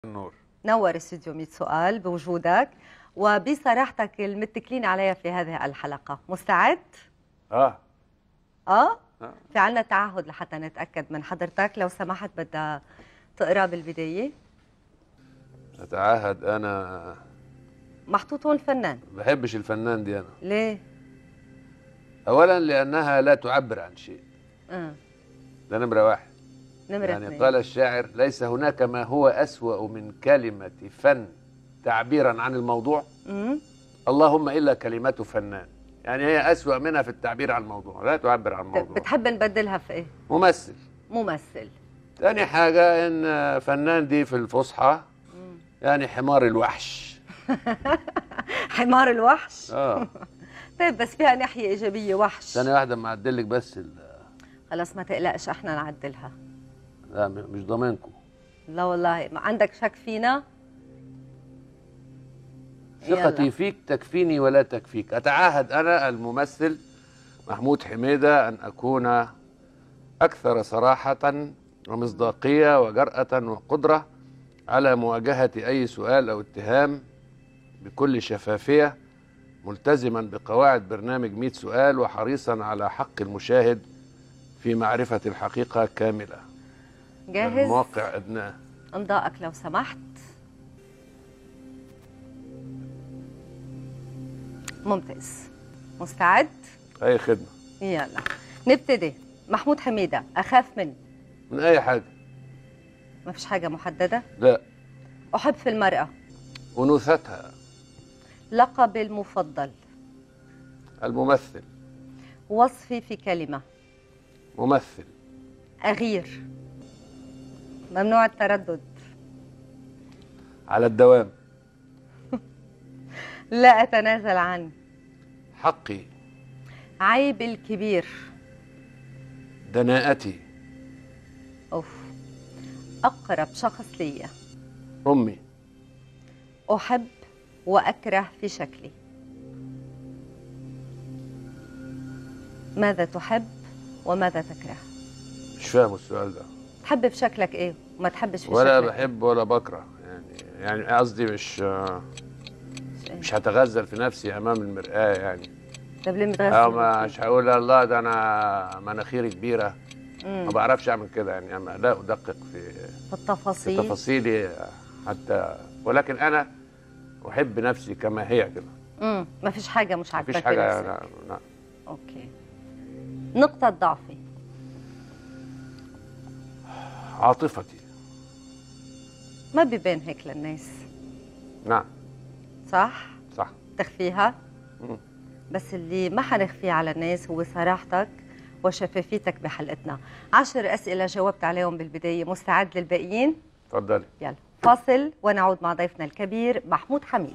النور نور استوديو 100 سؤال بوجودك وبصراحتك المتكلين عليها في هذه الحلقة مستعد؟ اه اه؟ آه. في عنا تعهد لحتى نتأكد من حضرتك لو سمحت بدها تقرا بالبداية اتعهد انا محطوط هون الفنان ما بحبش الفنان دي انا ليه؟ اولا لانها لا تعبر عن شيء اه ده نمره واحد نمرة يعني اثنين قال الشاعر ليس هناك ما هو اسوا من كلمه فن تعبيرا عن الموضوع امم اللهم الا كلمه فنان يعني هي اسوا منها في التعبير عن الموضوع لا تعبر عن الموضوع بتحب نبدلها في ايه؟ ممثل ممثل تاني حاجه ان فنان دي في الفصحى مم. يعني حمار الوحش حمار الوحش اه طيب بس فيها ناحية إيجابية وحش ثانيه واحده ما اعدلك بس ال... خلاص ما تقلقش احنا نعدلها لا م- مش ضامنكم لا والله ما عندك شك فينا ثقتي يلا. فيك تكفيني ولا تكفيك أتعاهد أنا الممثل محمود حميدة أن أكون أكثر صراحة ومصداقية وجرأة وقدرة على مواجهة أي سؤال أو اتهام بكل شفافية ملتزما بقواعد برنامج 100 سؤال وحريصا على حق المشاهد في معرفة الحقيقة كاملة جاهز؟ المواقع أدناه امضائك لو سمحت ممتاز مستعد أي خدمة يلا نبتدي محمود حميدة أخاف من من أي حاجة ما فيش حاجة محددة لا أحب في المرأة أنوثتها لقب المفضل الممثل وصفي في كلمة ممثل أغير ممنوع التردد على الدوام لا أتنازل عن حقي عيب الكبير دناءتي أوف أقرب شخص ليا أمي أحب وأكره في شكلي ماذا تحب وماذا تكره مش فاهم السؤال ده تحب في شكلك إيه وما تحبش في ولا شكلك بحب ولا بكره يعني يعني قصدي مش إيه؟ مش هتغزل في نفسي امام المرآة يعني طب ليه او متغزل مش هقول الله ده انا مناخيري كبيره مم. ما بعرفش اعمل كده يعني أنا لا ادقق في في في التفاصيل تفاصيلي حتى ولكن انا احب نفسي كما هي كده امم ما فيش حاجة مش عاجباك مفيش حاجه بنفسك. لا لا أوكي نقطة ضعفي عاطفتي ما بيبان هيك للناس نعم صح؟ صح تخفيها مم. بس اللي ما حنخفيه على الناس هو صراحتك وشفافيتك بحلقتنا عشر أسئلة جاوبت عليهم بالبداية مستعد للباقيين؟ اتفضلي يلا فاصل ونعود مع ضيفنا الكبير محمود حميد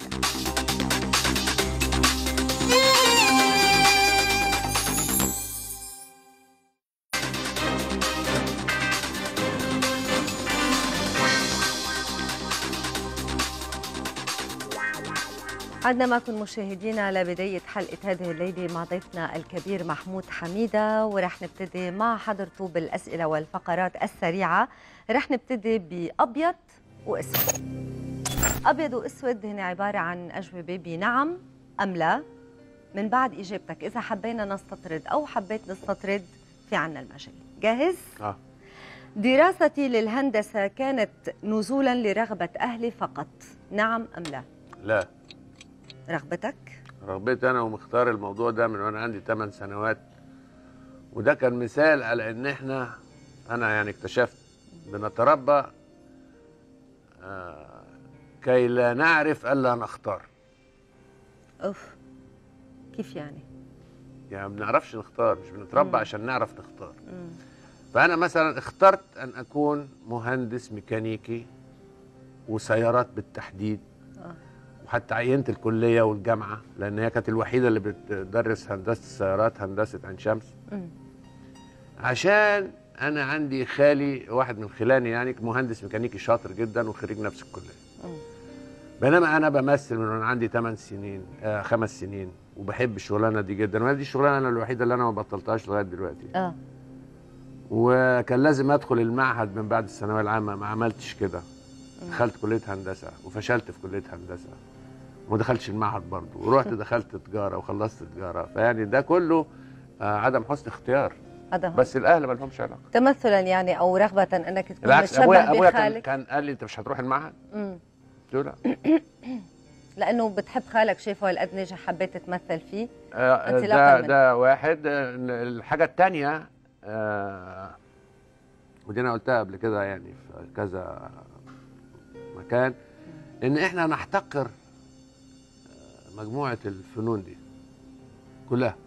عدنا معكم مشاهدينا لبداية حلقة هذه الليلة مع ضيفنا الكبير محمود حميدة ورح نبتدي مع حضرته بالأسئلة والفقرات السريعة رح نبتدي بأبيض وأسود أبيض وأسود هن عبارة عن أجوبة بنعم أم لا من بعد إجابتك إذا حبينا نستطرد أو حبيت نستطرد في عنا المجال جاهز؟ اه دراستي للهندسة كانت نزولا لرغبة أهلي فقط نعم أم لا؟ لا رغبتك؟ رغبتي انا ومختار الموضوع ده من وانا عندي 8 سنوات وده كان مثال على ان احنا انا يعني اكتشفت بنتربى آه كي لا نعرف الا نختار أوف كيف يعني؟ يعني ما بنعرفش نختار مش بنتربى مم. عشان نعرف نختار مم. فانا مثلا اخترت ان اكون مهندس ميكانيكي وسيارات بالتحديد آه. وحتى عينت الكليه والجامعه لان هي كانت الوحيده اللي بتدرس هندسه السيارات هندسه عين شمس مم. عشان انا عندي خالي واحد من خلاني يعني مهندس ميكانيكي شاطر جدا وخريج نفس الكليه مم. بينما انا بمثل من وانا عندي 8 سنين آه خمس سنين وبحب الشغلانه دي جدا وهي دي الشغلانه أنا الوحيده اللي انا ما بطلتهاش لغايه دلوقتي اه وكان لازم ادخل المعهد من بعد الثانويه العامه ما عملتش كده دخلت كليه هندسه وفشلت في كليه هندسه وما دخلتش المعهد برضه ورحت دخلت تجاره وخلصت تجاره فيعني ده كله آه، عدم حسن اختيار هذا هو. بس الاهل ما لهمش علاقه تمثلا يعني او رغبه انك تكون بالعكس متشبه ابويا ابويا كان, بخالك كان قال لي انت مش هتروح المعهد مم. قلت له لا لانه بتحب خالك شايفه هالقد ناجح حبيت تتمثل فيه آه، انطلاقاً ده من- ده واحد آه، الحاجه الثانيه ودي انا قلتها قبل كده يعني في كذا مكان ان احنا نحتقر آه، مجموعه الفنون دي كلها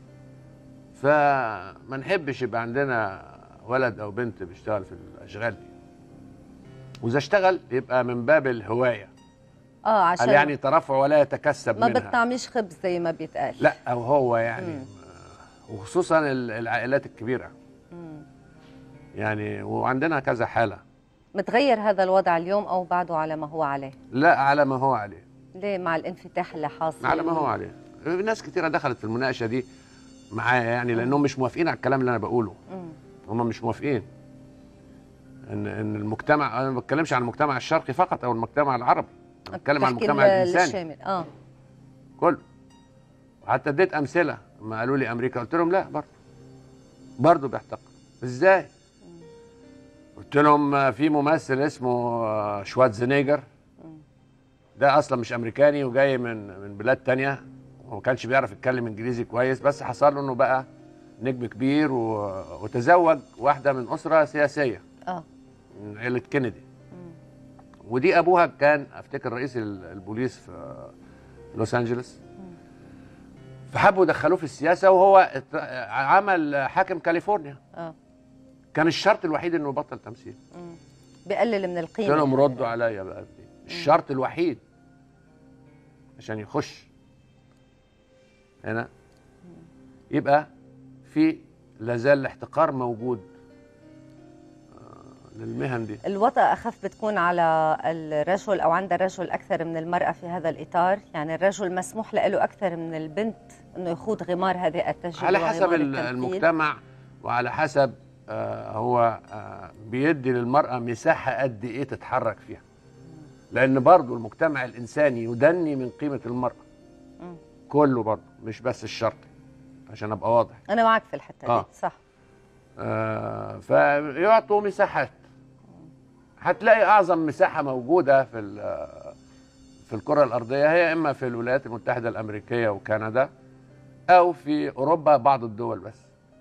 فما نحبش يبقى عندنا ولد او بنت بيشتغل في الاشغال دي واذا اشتغل يبقى من باب الهوايه اه عشان قال يعني ترفع ولا يتكسب ما منها بتطعميش خبز زي ما بيتقال لا او هو يعني مم. آه، وخصوصا ال- العائلات الكبيره مم. يعني وعندنا كذا حاله متغير هذا الوضع اليوم او بعده على ما هو عليه لا على ما هو عليه ليه مع الانفتاح اللي حاصل على ما هو عليه ناس كتيره دخلت في المناقشه دي معايا يعني لانهم مش موافقين على الكلام اللي انا بقوله مم. هم مش موافقين ان ان المجتمع انا ما بتكلمش عن المجتمع الشرقي فقط او المجتمع العربي انا بتكلم عن بتحكي المجتمع ال- الانساني الشامل اه كله وحتى اديت امثله لما قالوا لي امريكا قلت لهم لا برضه برضه بيحتقر ازاي قلت لهم آه، في ممثل اسمه آه، شوارزنيجر ده اصلا مش امريكاني وجاي من من بلاد تانية وما كانش بيعرف يتكلم انجليزي كويس بس حصل له انه بقى نجم كبير و... وتزوج واحده من اسره سياسيه اه من عيله كينيدي ودي ابوها كان افتكر رئيس ال- البوليس في لوس انجلوس فحبوا يدخلوه في السياسه وهو ات- عمل حاكم كاليفورنيا اه كان الشرط الوحيد انه يبطل تمثيل مم. بقلل من قلت القيمه لهم ردوا عليا بقى بدي. الشرط الوحيد عشان يخش هنا يبقى في لازال الاحتقار موجود آه، للمهن دي الوطأة أخف بتكون على الرجل أو عند الرجل أكثر من المرأة في هذا الإطار يعني الرجل مسموح له أكثر من البنت أنه يخوض غمار هذه التجربة على حسب وغمار ال- التمثيل. المجتمع وعلى حسب آه، هو آه، بيدي للمرأة مساحة قد إيه تتحرك فيها لأن برضو المجتمع الإنساني يدني من قيمة المرأة مم. كله برضو مش بس الشرطي عشان أبقى واضح أنا معك في الحتة آه. دي صح آه، فيعطوا مساحات هتلاقي أعظم مساحة موجودة في ال- في الكرة الأرضية هي إما في الولايات المتحدة الأمريكية وكندا أو في أوروبا بعض الدول بس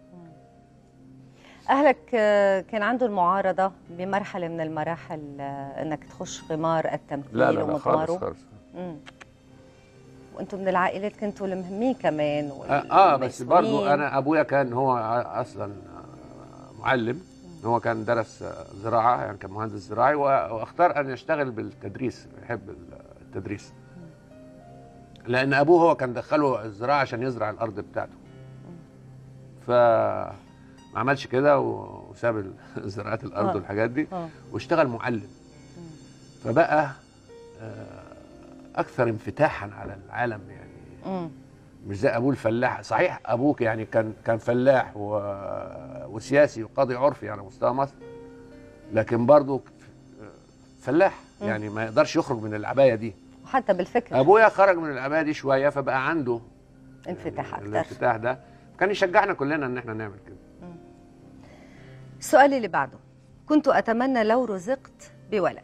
أهلك آه، كان عنده المعارضة بمرحلة من المراحل آه، أنك تخش غمار التمثيل لا لا لا خالص ومضماره خالص مم. وأنتم من العائلات كنتوا المهمين كمان اه, آه بس برضو والمسؤولين. انا ابويا كان هو ع- اصلا آه، معلم هو كان درس آه، زراعه يعني كان مهندس زراعي و- واختار ان يشتغل بالتدريس يحب ال- التدريس لان ابوه هو كان دخله الزراعه عشان يزرع الارض بتاعته ف ما عملش كده و- وساب ال- زراعه الارض آه. والحاجات دي آه. واشتغل معلم فبقى آه، اكثر انفتاحا على العالم يعني مم. مش زي ابوه الفلاح صحيح ابوك يعني كان كان فلاح و... وسياسي وقاضي عرفي على مستوى مصر لكن برضه فلاح مم. يعني ما يقدرش يخرج من العبايه دي وحتى بالفكر ابويا خرج من العبايه دي شويه فبقى عنده انفتاح يعني أكثر الانفتاح ده كان يشجعنا كلنا ان احنا نعمل كده السؤال اللي بعده كنت أتمنى لو رزقت بولد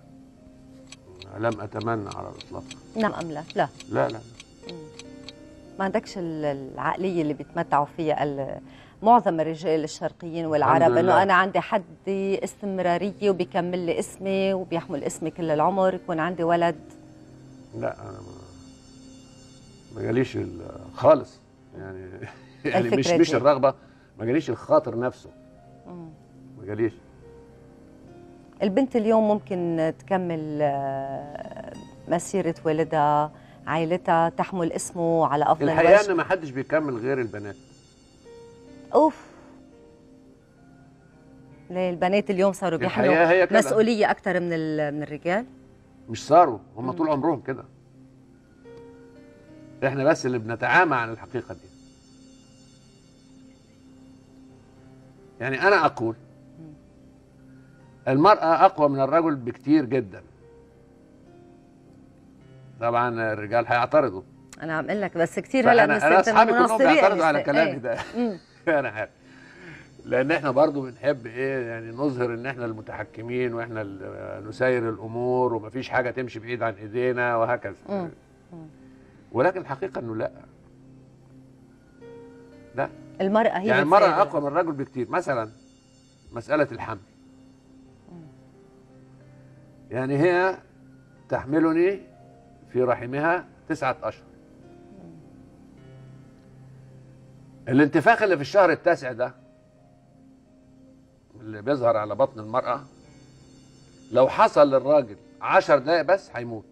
لم اتمنى على الاطلاق نعم أم لا؟ لا لا لا ما عندكش ال- العقلية اللي بيتمتعوا فيها ال- معظم الرجال الشرقيين والعرب الحمد انه لله. انا عندي حدي استمراريه وبيكمل لي اسمي وبيحمل اسمي كل العمر يكون عندي ولد لا انا ما ما جاليش ال- خالص يعني يعني مش الفكرة مش دي. الرغبه ما جاليش الخاطر نفسه ما جاليش البنت اليوم ممكن تكمل آه، مسيره والدها عائلتها تحمل اسمه على افضل الحقيقه وجه ان ما حدش بيكمل غير البنات اوف ليه البنات اليوم صاروا الحقيقه بيحملوا هي كده مسؤوليه اكثر من ال- من الرجال مش صاروا هم طول عمرهم كده احنا بس اللي بنتعامى عن الحقيقه دي يعني انا اقول المرأة أقوى من الرجل بكتير جدا طبعا الرجال هيعترضوا انا عم اقول لك بس كثير هلا فأنا أنا بنستخدم أصحابي كلهم مناصري بيعترضوا على النساء. كلامي إيه. ده مم. أنا عارف لأن إحنا برضو بنحب إيه يعني نظهر إن إحنا المتحكمين وإحنا ال- نسير الأمور ومفيش حاجة تمشي بعيد عن إيدينا وهكذا مم. مم. ولكن الحقيقة إنه لا لا المرأة هي يعني المرأة بتساعد. أقوى من الرجل بكتير مثلا مسألة الحمل يعني هي تحملني في رحمها تسعة أشهر الانتفاخ اللي في الشهر التاسع ده اللي بيظهر على بطن المرأة لو حصل للراجل عشر دقايق بس هيموت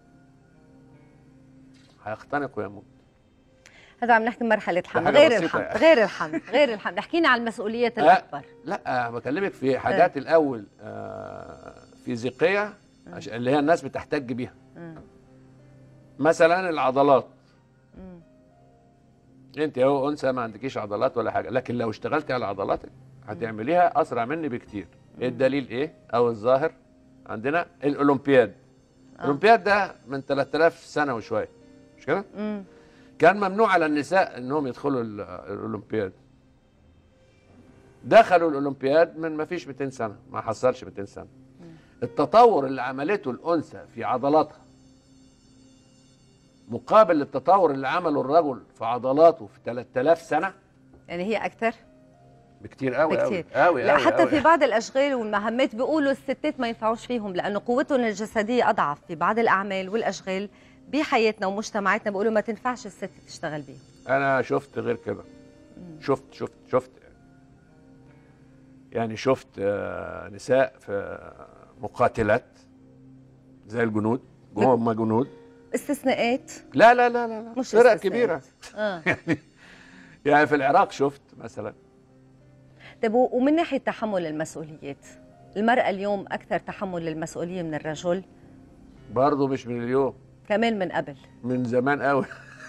هيختنق ويموت هذا عم نحكي مرحلة حمل حاجة غير بسيطة الحمل يعني. غير الحمل غير الحمل حكينا عن المسؤوليات لا. الأكبر لا بكلمك في حاجات الاول آه، فيزيقيه عش- اللي هي الناس بتحتج بيها مم. مثلا العضلات مم. انت اهو انثى ما عندكيش عضلات ولا حاجه لكن لو اشتغلتي على عضلاتك هتعمليها اسرع مني بكتير ايه الدليل ايه او الظاهر عندنا الاولمبياد آه. الاولمبياد ده من 3000 سنه وشويه مش كده مم. كان ممنوع على النساء انهم يدخلوا ال- الاولمبياد دخلوا الاولمبياد من ما فيش 200 سنه ما حصلش 200 سنه التطور اللي عملته الانثى في عضلاتها مقابل التطور اللي عمله الرجل في عضلاته في 3000 سنه يعني هي أكثر بكتير قوي قوي بكتير. قوي لا قوي حتى قوي. في بعض الاشغال والمهمات بيقولوا الستات ما ينفعوش فيهم لانه قوتهم الجسديه اضعف في بعض الاعمال والاشغال بحياتنا ومجتمعاتنا بيقولوا ما تنفعش الست تشتغل بيهم انا شفت غير كده شفت شفت شفت يعني شفت آه، نساء في مقاتلات زي الجنود هم جنود استثناءات لا لا لا لا, لا. مش فرق استثناءات. كبيره اه يعني يعني في العراق شفت مثلا طيب و- ومن ناحيه تحمل المسؤوليات المراه اليوم اكثر تحمل للمسؤوليه من الرجل برضه مش من اليوم كمان من قبل من زمان قوي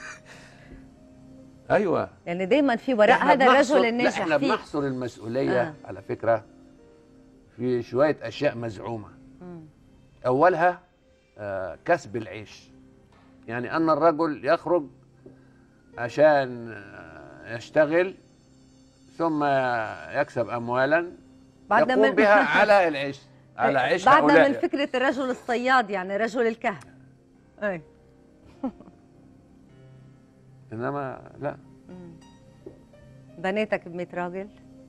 ايوه يعني دائما في وراء إحنا هذا بنحصر- الرجل لا الناجح احنا فيه بنحصر المسؤوليه آه. آه. على فكره في شويه اشياء مزعومه مم. اولها آه، كسب العيش يعني ان الرجل يخرج عشان آه، يشتغل ثم يكسب اموالا بعدنا يقوم من بها على العيش على عيش بعدنا هؤلاء من فكره الرجل الصياد يعني رجل الكهف اي انما لا مم. بناتك ب 100 راجل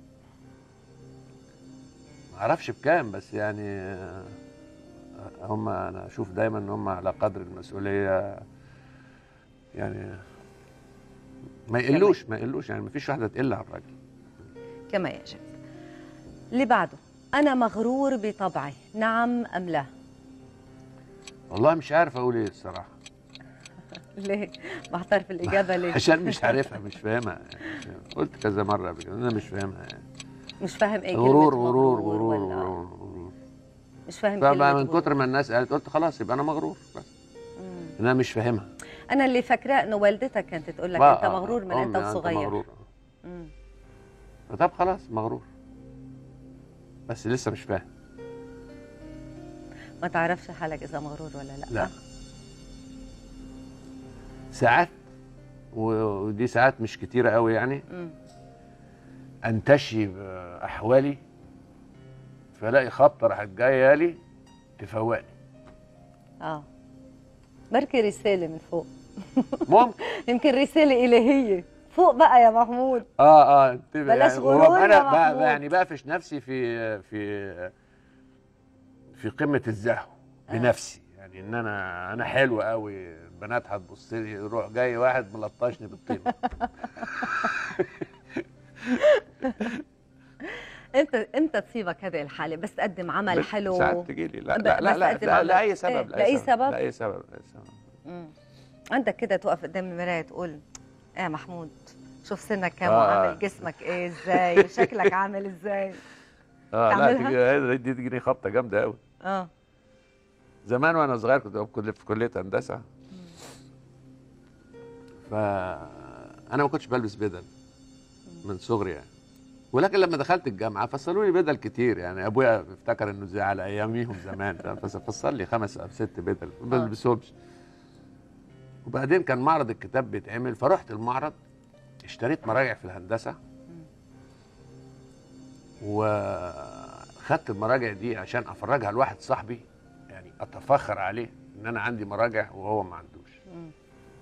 ما اعرفش بكام بس يعني آه، هم انا اشوف دايما ان هم على قدر المسؤوليه يعني ما يقلوش ما يقلوش يعني ما فيش واحده تقل على الراجل كما يجب اللي بعده أنا مغرور بطبعي نعم أم لا والله مش عارف اقول ايه الصراحه ليه محتار في الإجابة ليه عشان مش عارفها مش فاهمها يعني مش فاهمها. قلت كذا مره قبل كده انا مش فاهمها يعني مش فاهم إيه كلمة غرور غرور مغرور غرور ولا- غرور غرور مش فاهم فبقى كلمة من غرور. كتر ما الناس قالت قلت خلاص يبقى انا مغرور بس مم. انا مش فاهمها أنا اللي فاكراه إنه والدتك كانت تقول لك بقى- أنت مغرور من آه، أنت أمي، وصغير مغرور مم. طب خلاص مغرور بس لسه مش فاهم ما تعرفش حالك إذا مغرور ولا لا لا ساعات و- ودي ساعات مش كتيرة قوي يعني مم. انتشي بأحوالي فلاقي خبطة راحت جاية لي تفوقني آه بركي رسالة من فوق ممكن يمكن رسالة إلهية فوق بقى يا محمود اه اه انتبه بلاش يعني غرور وأبقى يا انا بقى محمود. يعني بقفش نفسي في في في قمة الزهو بنفسي يعني ان انا انا حلو قوي البنات هتبص لي يروح جاي واحد ملطشني بالطين امتى امتى تصيبك هذه الحالة بس تقدم عمل حلو ساعات تجي لي لا ب- لا لا بس لا, قد لا, ما لا اي عملت. سبب إيه، لأي سبب؟ لاي سبب لاي سبب مم. عندك كده توقف قدام المراية تقول ايه يا محمود شوف سنك كام آه. وعامل جسمك ايه ازاي وشكلك عامل ازاي اه لا تعملها؟ تيجي دي تجيني خبطه جامده قوي اه زمان وانا صغير كنت في كليه في كليه هندسه ف انا ما كنتش بلبس بدل من صغري يعني ولكن لما دخلت الجامعه فصلوا لي بدل كتير يعني ابويا افتكر انه زي على اياميهم زمان بس فصل لي خمس او ست بدل ما آه. بلبسهمش وبعدين كان معرض الكتاب بيتعمل فرحت المعرض اشتريت مراجع في الهندسه وخدت المراجع دي عشان افرجها لواحد صاحبي يعني اتفخر عليه ان انا عندي مراجع وهو ما عندوش مم.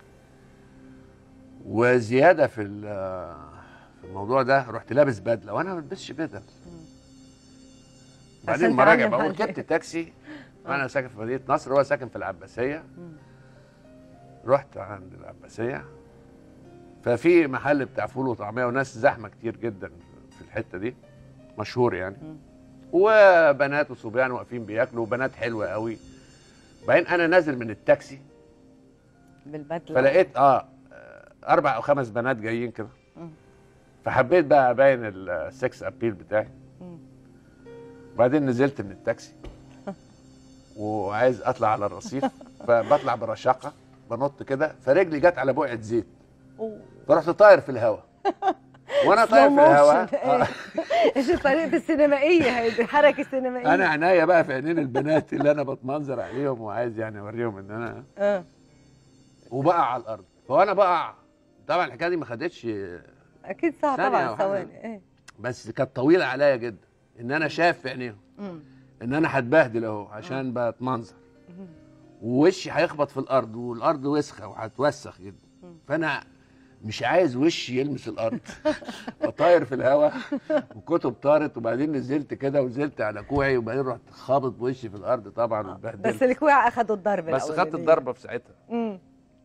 وزياده في ال- في الموضوع ده رحت لابس بدله وانا ما بلبسش بدل بعدين عشان المراجع تعلم بقول عليه. جبت تاكسي وانا ساكن في مدينه نصر وهو ساكن في العباسيه مم. رحت عند العباسيه ففي محل بتاع فول وطعميه وناس زحمه كتير جدا في الحته دي مشهور يعني مم. وبنات وصبيان واقفين بياكلوا وبنات حلوه قوي بعدين انا نازل من التاكسي بالبدله فلقيت اه اربع او خمس بنات جايين كده مم. فحبيت بقى ابين السكس ابيل بتاعي مم. وبعدين نزلت من التاكسي وعايز اطلع على الرصيف فبطلع برشاقه بنط كده فرجلي جت على بقعه زيت أوه. فرحت طاير في الهواء وانا طاير في Slow motion. الهواء إيه. آه، ايش الطريقه السينمائيه هيدي الحركه السينمائيه انا عناية بقى في عينين البنات اللي انا بتمنظر عليهم وعايز يعني اوريهم ان انا اه وبقع على الارض فوانا بقع طبعا الحكايه دي ما خدتش اكيد صعب ثانية طبعا واحدة. ثواني ايه بس كانت طويله عليا جدا ان انا شايف في عينيهم مم. ان انا هتبهدل اهو عشان بتمنظر مم. ووشي هيخبط في الارض والارض وسخه وهتوسخ جدا مم. فانا مش عايز وشي يلمس الارض فطاير في الهواء وكتب طارت وبعدين نزلت كده ونزلت على كوعي وبعدين رحت خابط بوشي في الارض طبعا بس واتبهدلت الكوع اخذوا الضربه بس خدت الأولانية. الضربه في ساعتها مم.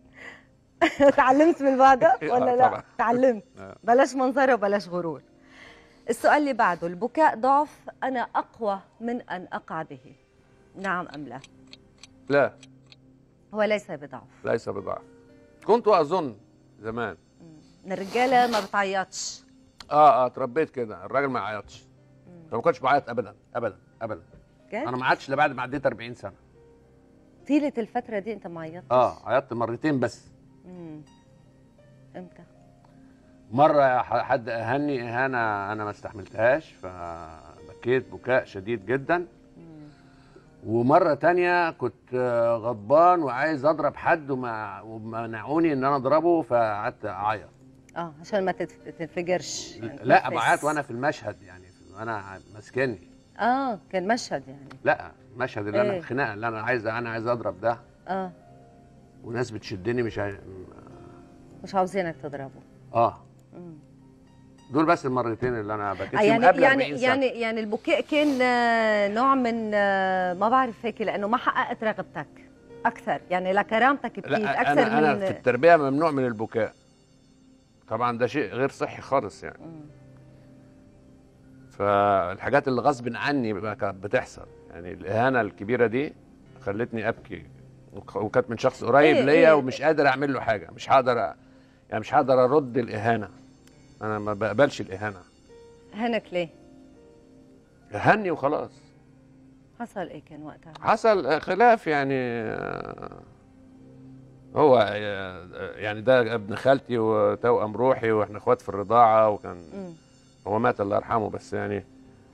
تعلمت من بعدها آه، ولا لا طبعاً. تعلمت آه. بلاش منظره وبلاش غرور السؤال اللي بعده البكاء ضعف انا اقوى من ان اقع به نعم ام لا لا هو ليس بضعف ليس بضعف كنت اظن زمان مم. الرجاله ما بتعيطش اه اه اتربيت كده الراجل ما يعيطش فما كنتش بعيط ابدا ابدا ابدا جد؟ انا ما عادش الا بعد ما عديت 40 سنه طيله الفتره دي انت ما عيطتش اه عيطت مرتين بس مم. امتى مره ح- حد اهني اهانه انا ما استحملتهاش فبكيت بكاء شديد جدا مم. ومره تانية كنت آه، غضبان وعايز اضرب حد وما- ومنعوني ان انا اضربه فقعدت اعيط اه عشان ما تتف- تتنفجرش يعني لا تنفس. بعيط وانا في المشهد يعني وانا ماسكني اه كان مشهد يعني لا المشهد اللي انا إيه؟ الخناقه اللي انا عايز انا عايز اضرب ده اه وناس بتشدني مش عاي... مش عاوزينك تضربه اه مم. دول بس المرتين اللي انا بكيت آه فيهم يعني قبل يعني 40 سنة. يعني يعني البكاء كان آه، نوع من آه، ما بعرف هيك لانه ما حققت رغبتك اكثر يعني لكرامتك بكيت لا اكثر انا انا من في التربيه ممنوع من البكاء طبعا ده شيء غير صحي خالص يعني مم. فالحاجات اللي غصب عني بقى كانت بتحصل يعني الاهانه الكبيره دي خلتني ابكي وك- وكانت من شخص قريب إيه ليا إيه. ومش قادر اعمل له حاجه مش هقدر أ- يعني مش هقدر ارد الاهانه انا ما بقبلش الاهانه هنك ليه؟ هني وخلاص حصل ايه كان وقتها؟ حصل خلاف يعني آه، هو آه، يعني ده ابن خالتي وتوأم روحي واحنا اخوات في الرضاعه وكان مم. هو مات الله يرحمه بس يعني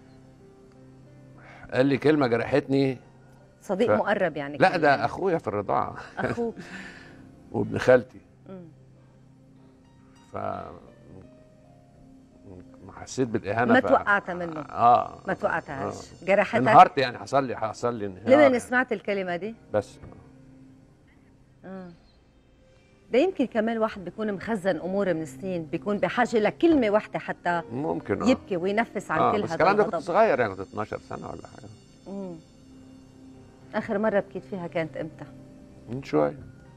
قال لي كلمه جرحتني صديق ف- مقرب يعني لا كان ده يعني. اخويا في الرضاعه اخوك وابن خالتي مم. ف ما حسيت بالاهانه ما ف- توقعت منه. اه ما توقعتهاش آه. جرحتك انهارت يعني حصل لي حصل لي انهيار لمن يعني. سمعت الكلمه دي؟ بس آه. ده يمكن كمان واحد بيكون مخزن امور من سنين بيكون بحاجه لكلمه واحده حتى ممكن اه يبكي وينفس عن آه كل بس هذا الكلام ده كنت الغضب صغير يعني كنت 12 سنه ولا حاجه مم. اخر مره بكيت فيها كانت امتى؟ من شويه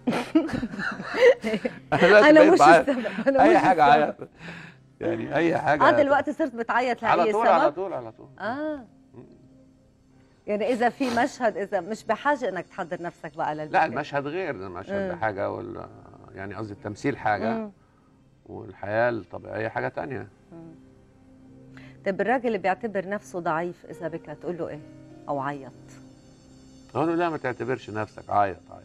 انا دلوقتي انا بقيت مش بعيط. السبب انا اي مش حاجه السبب. عيط يعني اي حاجه اه دلوقتي صرت بتعيط على لاي طول على سبب طول على طول اه يعني اذا في مشهد اذا مش بحاجه انك تحضر نفسك بقى للبكاء لا المشهد غير المشهد ده مم. حاجه ولا يعني قصدي التمثيل حاجه مم. والحياه الطبيعيه حاجه تانية مم. طيب الراجل اللي بيعتبر نفسه ضعيف اذا بكى تقول له ايه؟ او عيط اقول له لا ما تعتبرش نفسك عيط عيط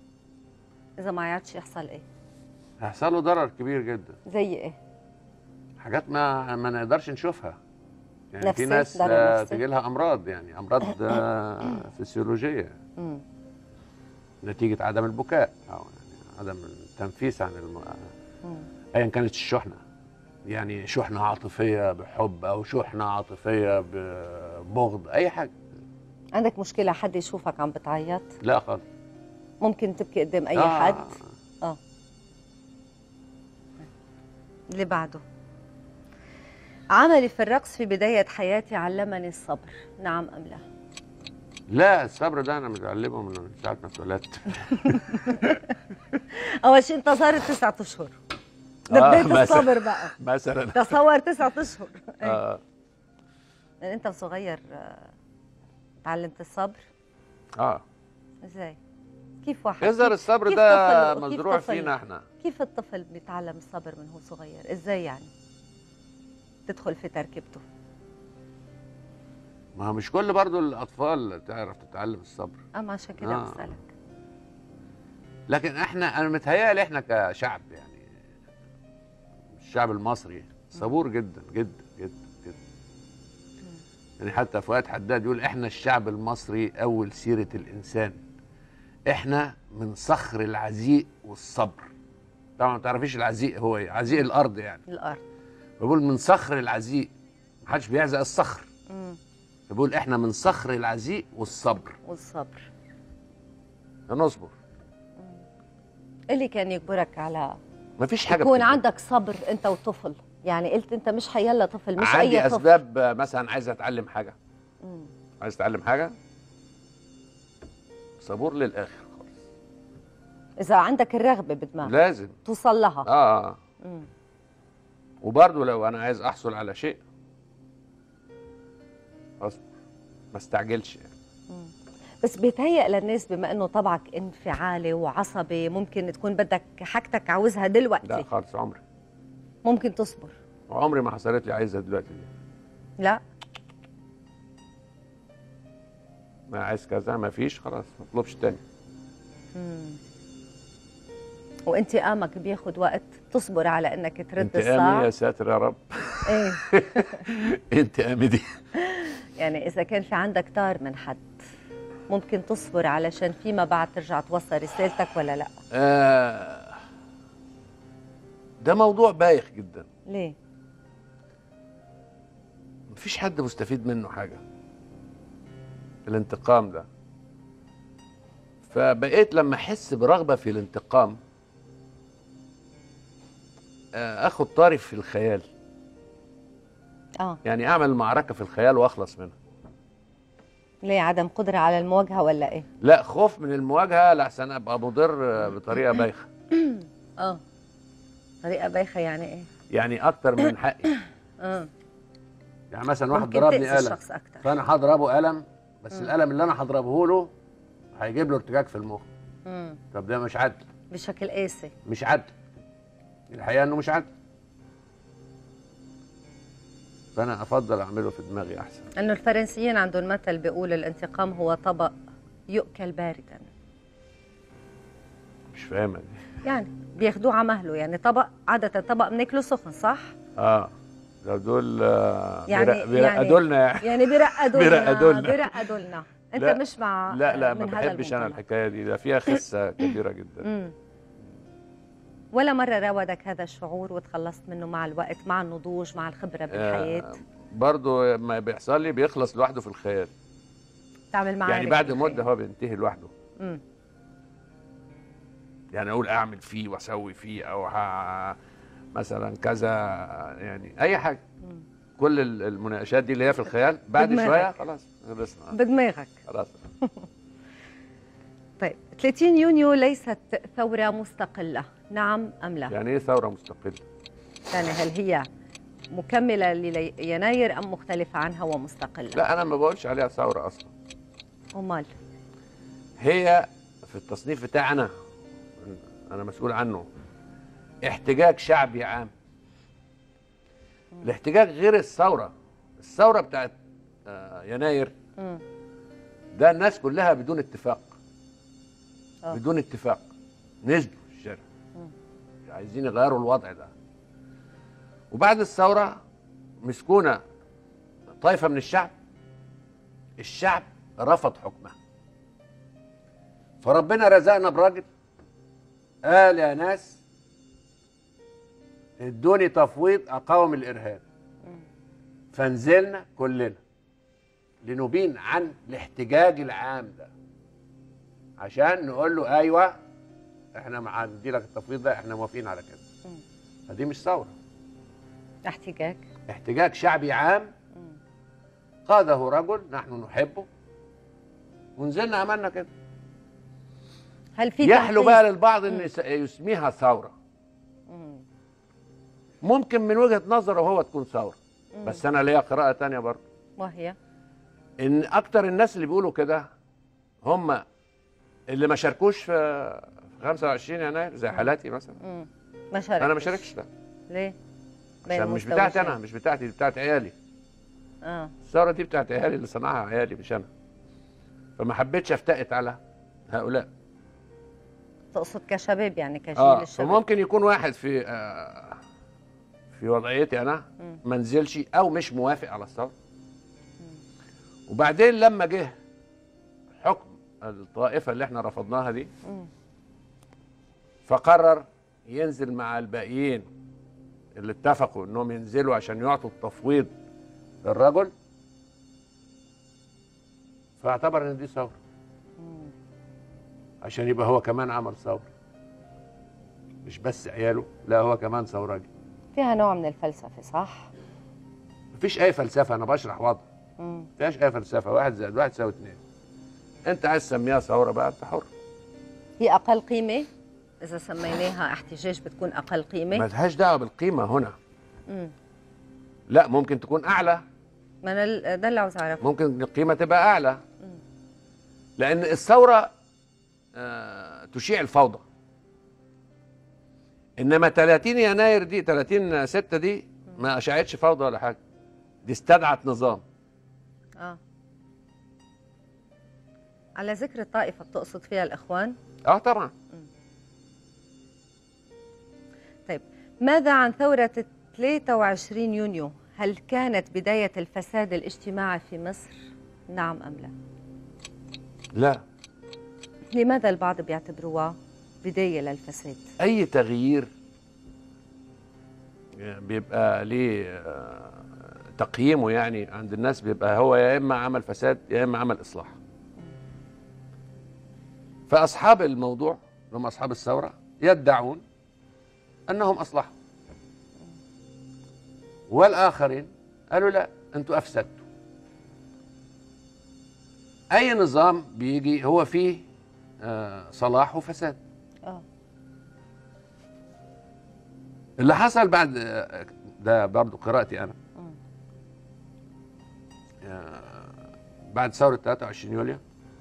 اذا ما عيطش يحصل ايه؟ هيحصل له ضرر كبير جدا زي ايه؟ حاجات ما ما نقدرش نشوفها يعني نفسي؟ في ناس ضرر آه، نفسي؟ تجي لها امراض يعني امراض آه، فسيولوجيه مم. نتيجه عدم البكاء او يعني عدم التنفيس عن الم... مم. ايا كانت الشحنه يعني شحنه عاطفيه بحب او شحنه عاطفيه ببغض اي حاجه عندك مشكله حد يشوفك عم بتعيط لا خالص ممكن تبكي قدام اي آه. حد اه اللي بعده عملي في الرقص في بداية حياتي علمني الصبر نعم أم لا لا الصبر ده انا متعلمه من ساعه ما اتولدت أول شيء أنت صارت تسعة أشهر آه، ده بداية مثلا. الصبر بقى مثلا تصور تسعة أشهر آه. يعني أنت وصغير آه، تعلمت الصبر اه إزاي كيف واحد يظهر كيف- الصبر كيف ده طفل- كيف مزروع طفل؟ فينا احنا كيف الطفل بيتعلم الصبر من هو صغير ازاي يعني تدخل في تركيبته ما هو مش كل برضو الاطفال تعرف تتعلم الصبر اما عشان كده آه. بسألك لكن احنا انا متهيألي احنا كشعب يعني الشعب المصري صبور جدا جدا جدا جدا يعني حتى فؤاد حداد يقول احنا الشعب المصري اول سيره الانسان احنا من صخر العزيء والصبر طبعا ما تعرفيش العزيء هو ايه عزيء الارض يعني الارض بقول من صخر العزيء محدش بيعزق الصخر مم. بقول احنا من صخر العزيء والصبر والصبر نصبر إيه اللي كان يجبرك على مفيش حاجه يكون بتجبر. عندك صبر انت وطفل يعني قلت انت مش حيلا طفل مش عندي اي طفل اسباب آه، مثلا عايز اتعلم حاجه مم. عايز اتعلم حاجه صبور للاخر خالص اذا عندك الرغبه بدماغك لازم توصل لها اه مم. وبرضه لو انا عايز احصل على شيء اصبر ما استعجلش يعني. مم. بس بيتهيأ للناس بما انه طبعك انفعالي وعصبي ممكن تكون بدك حاجتك عاوزها لا دلوقتي خالص عمري ممكن تصبر عمري ما حصلت لي عايزها دلوقتي دي لا ما عايز كذا ما فيش خلاص ما اطلبش تاني مم. وانتقامك بياخد وقت تصبر على انك ترد انتقامي يا الصاع ساتر يا رب ايه انتقامي دي يعني اذا كان في عندك طار من حد ممكن تصبر علشان فيما بعد ترجع توصل رسالتك ولا لا آه ده موضوع بايخ جدا ليه مفيش حد مستفيد منه حاجة الانتقام ده فبقيت لما احس برغبة في الانتقام آه، اخد طاري في الخيال اه يعني اعمل معركة في الخيال واخلص منها ليه عدم قدره على المواجهه ولا ايه لا خوف من المواجهة لحسن ابقى مضر آه، بطريقة بايخة اه طريقه بايخه يعني ايه يعني اكتر من حقي اه يعني مثلا واحد ممكن ضربني تأذي قلم الشخص اكثر فانا هضربه قلم بس القلم اللي انا هضربه له هيجيب له ارتجاج في المخ امم طب ده مش عدل بشكل قاسي مش عدل الحقيقه انه مش عدل فانا افضل اعمله في دماغي احسن انه الفرنسيين عندهم مثل بيقول الانتقام هو طبق يؤكل باردا مش فاهمها دي يعني بياخدوه على مهله يعني طبق عاده طبق بناكله سخن صح اه ده دول آه، يعني- بيرق- بيرقدوا لنا يعني يعني بيرقدوا لنا بيرقدوا لنا. بيرقدوا لنا انت لا، مش مع لا لا ما من هذا بحبش انا المنطلق. الحكايه دي ده فيها خسه كبيره جدا امم ولا مره راودك هذا الشعور وتخلصت منه مع الوقت مع النضوج مع الخبره بالحياه آه، برضو ما بيحصل لي بيخلص لوحده في الخيال تعمل معاه يعني بعد مده هو بينتهي لوحده امم يعني اقول اعمل فيه واسوي فيه او ه... مثلا كذا يعني اي حاجه مم. كل ال- المناقشات دي اللي هي في الخيال بعد بدماغك. شويه خلاص خلصنا بدماغك خلاص طيب 30 يونيو ليست ثوره مستقله نعم ام لا يعني ايه ثوره مستقله يعني هل هي مكمله ليناير ام مختلفه عنها ومستقله لا انا ما بقولش عليها ثوره اصلا امال هي في التصنيف بتاعنا انا مسؤول عنه احتجاج شعبي عام الاحتجاج غير الثوره الثوره بتاعت آه، يناير مم. ده الناس كلها بدون اتفاق آه. بدون اتفاق نزلوا الشارع مم. عايزين يغيروا الوضع ده وبعد الثوره مسكونا طائفه من الشعب الشعب رفض حكمها فربنا رزقنا براجل قال يا ناس ادوني تفويض اقاوم الارهاب فنزلنا كلنا لنبين عن الاحتجاج العام ده عشان نقول له ايوه احنا مع ندي لك التفويض ده احنا موافقين على كده مم. فدي مش ثوره احتجاج احتجاج شعبي عام مم. قاده رجل نحن نحبه ونزلنا عملنا كده هل في يحلو تنفيذ؟ بقى للبعض ان مم. يس- يسميها ثوره مم. ممكن من وجهه نظره هو تكون ثوره مم. بس انا ليا قراءه تانية برضه وهي ان اكتر الناس اللي بيقولوا كده هم اللي ما شاركوش في في 25 يناير زي حالاتي مثلا مم. ما شاركتش انا ما شاركتش لا ليه؟ بين عشان مش المستوى بتاعتي الشعبي. انا مش بتاعتي دي بتاعت عيالي اه الثوره دي بتاعت عيالي اللي صنعها عيالي مش انا فما حبيتش افتقت على هؤلاء تقصد كشباب يعني كجيل اه الشباب فممكن يكون واحد في آه في وضعيتي انا مم. ما نزلش او مش موافق على الثوره وبعدين لما جه حكم الطائفه اللي احنا رفضناها دي مم. فقرر ينزل مع الباقيين اللي اتفقوا انهم ينزلوا عشان يعطوا التفويض للرجل فاعتبر ان دي ثوره مم. عشان يبقى هو كمان عمل ثوره مش بس عياله لا هو كمان ثورجي فيها نوع من الفلسفه صح؟ مفيش اي فلسفه انا بشرح وضع مم. مفيهاش اي فلسفه واحد زائد واحد يساوي اتنين انت عايز تسميها ثوره بقى انت حر هي اقل قيمه اذا سميناها احتجاج بتكون اقل قيمه ملهاش دعوه بالقيمه هنا مم. لا ممكن تكون اعلى ما انا ال- ده اللي عاوز اعرفه ممكن القيمه تبقى اعلى مم. لان الثوره آه، تشيع الفوضى انما 30 يناير دي 30 6 دي ما اشعتش فوضى ولا حاجه دي استدعت نظام اه على ذكر الطائفه بتقصد فيها الاخوان اه طبعا طيب ماذا عن ثورة 23 يونيو؟ هل كانت بداية الفساد الاجتماعي في مصر؟ نعم أم لا؟ لا لماذا البعض بيعتبروها بداية للفساد؟ اي تغيير بيبقى ليه آه، تقييمه يعني عند الناس بيبقى هو يا اما عمل فساد يا اما عمل اصلاح فاصحاب الموضوع اللي هم اصحاب الثوره يدعون انهم اصلحوا والاخرين قالوا لا انتوا افسدتوا اي نظام بيجي هو فيه آه، صلاح وفساد اه اللي حصل بعد ده برضو قراءتي انا مم. آه، بعد ثورة 23 يوليو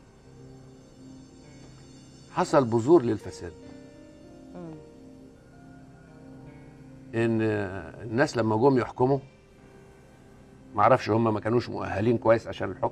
حصل بذور للفساد مم. ان آه، الناس لما جم يحكموا ما اعرفش هم ما كانوش مؤهلين كويس عشان الحكم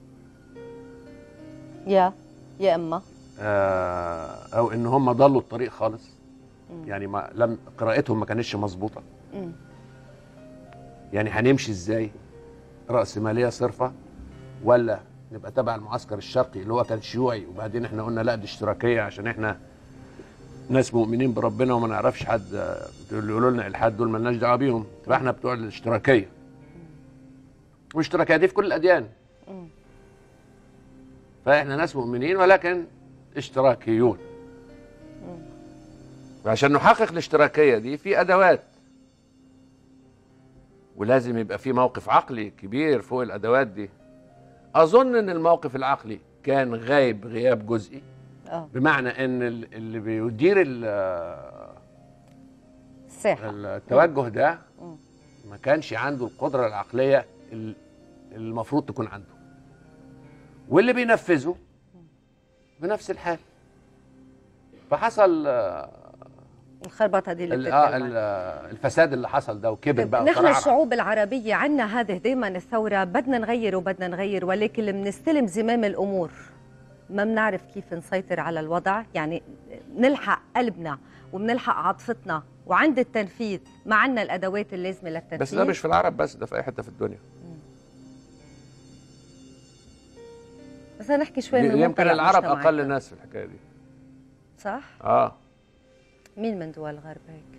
يا يا اما آه، او ان هم ضلوا الطريق خالص مم. يعني ما لم قراءتهم ما كانتش مظبوطه مم. يعني هنمشي ازاي رأسمالية صرفة ولا نبقى تبع المعسكر الشرقي اللي هو كان شيوعي وبعدين احنا قلنا لا دي اشتراكية عشان احنا ناس مؤمنين بربنا وما نعرفش حد آه، اللي يقولوا لنا الحاد دول مالناش دعوه بيهم فاحنا بتوع الاشتراكية والاشتراكية دي في كل الأديان مم. فاحنا ناس مؤمنين ولكن اشتراكيون مم. وعشان نحقق الاشتراكية دي في أدوات ولازم يبقى في موقف عقلي كبير فوق الأدوات دي أظن إن الموقف العقلي كان غايب غياب جزئي اه بمعنى إن ال- اللي بيدير ال- الساحة التوجه ده مم. ما كانش عنده القدرة العقلية ال- المفروض تكون عنده واللي بينفذه بنفس الحال فحصل آه، الخربطة دي اللي ال- آه، بتتكلم ال- آه، الفساد اللي حصل ده وكبر طيب بقى نحن وترعرع. الشعوب العربية عنا هذه دائما الثورة بدنا نغير وبدنا نغير ولكن لما نستلم زمام الأمور ما بنعرف كيف نسيطر على الوضع يعني نلحق قلبنا وبنلحق عاطفتنا وعند التنفيذ ما عندنا الادوات اللازمه للتنفيذ بس ده مش في العرب بس ده في اي حته في الدنيا بس نحكي شوي من يمكن منطلق العرب مجتمعنا. اقل الناس في الحكايه دي صح اه مين من دول الغرب هيك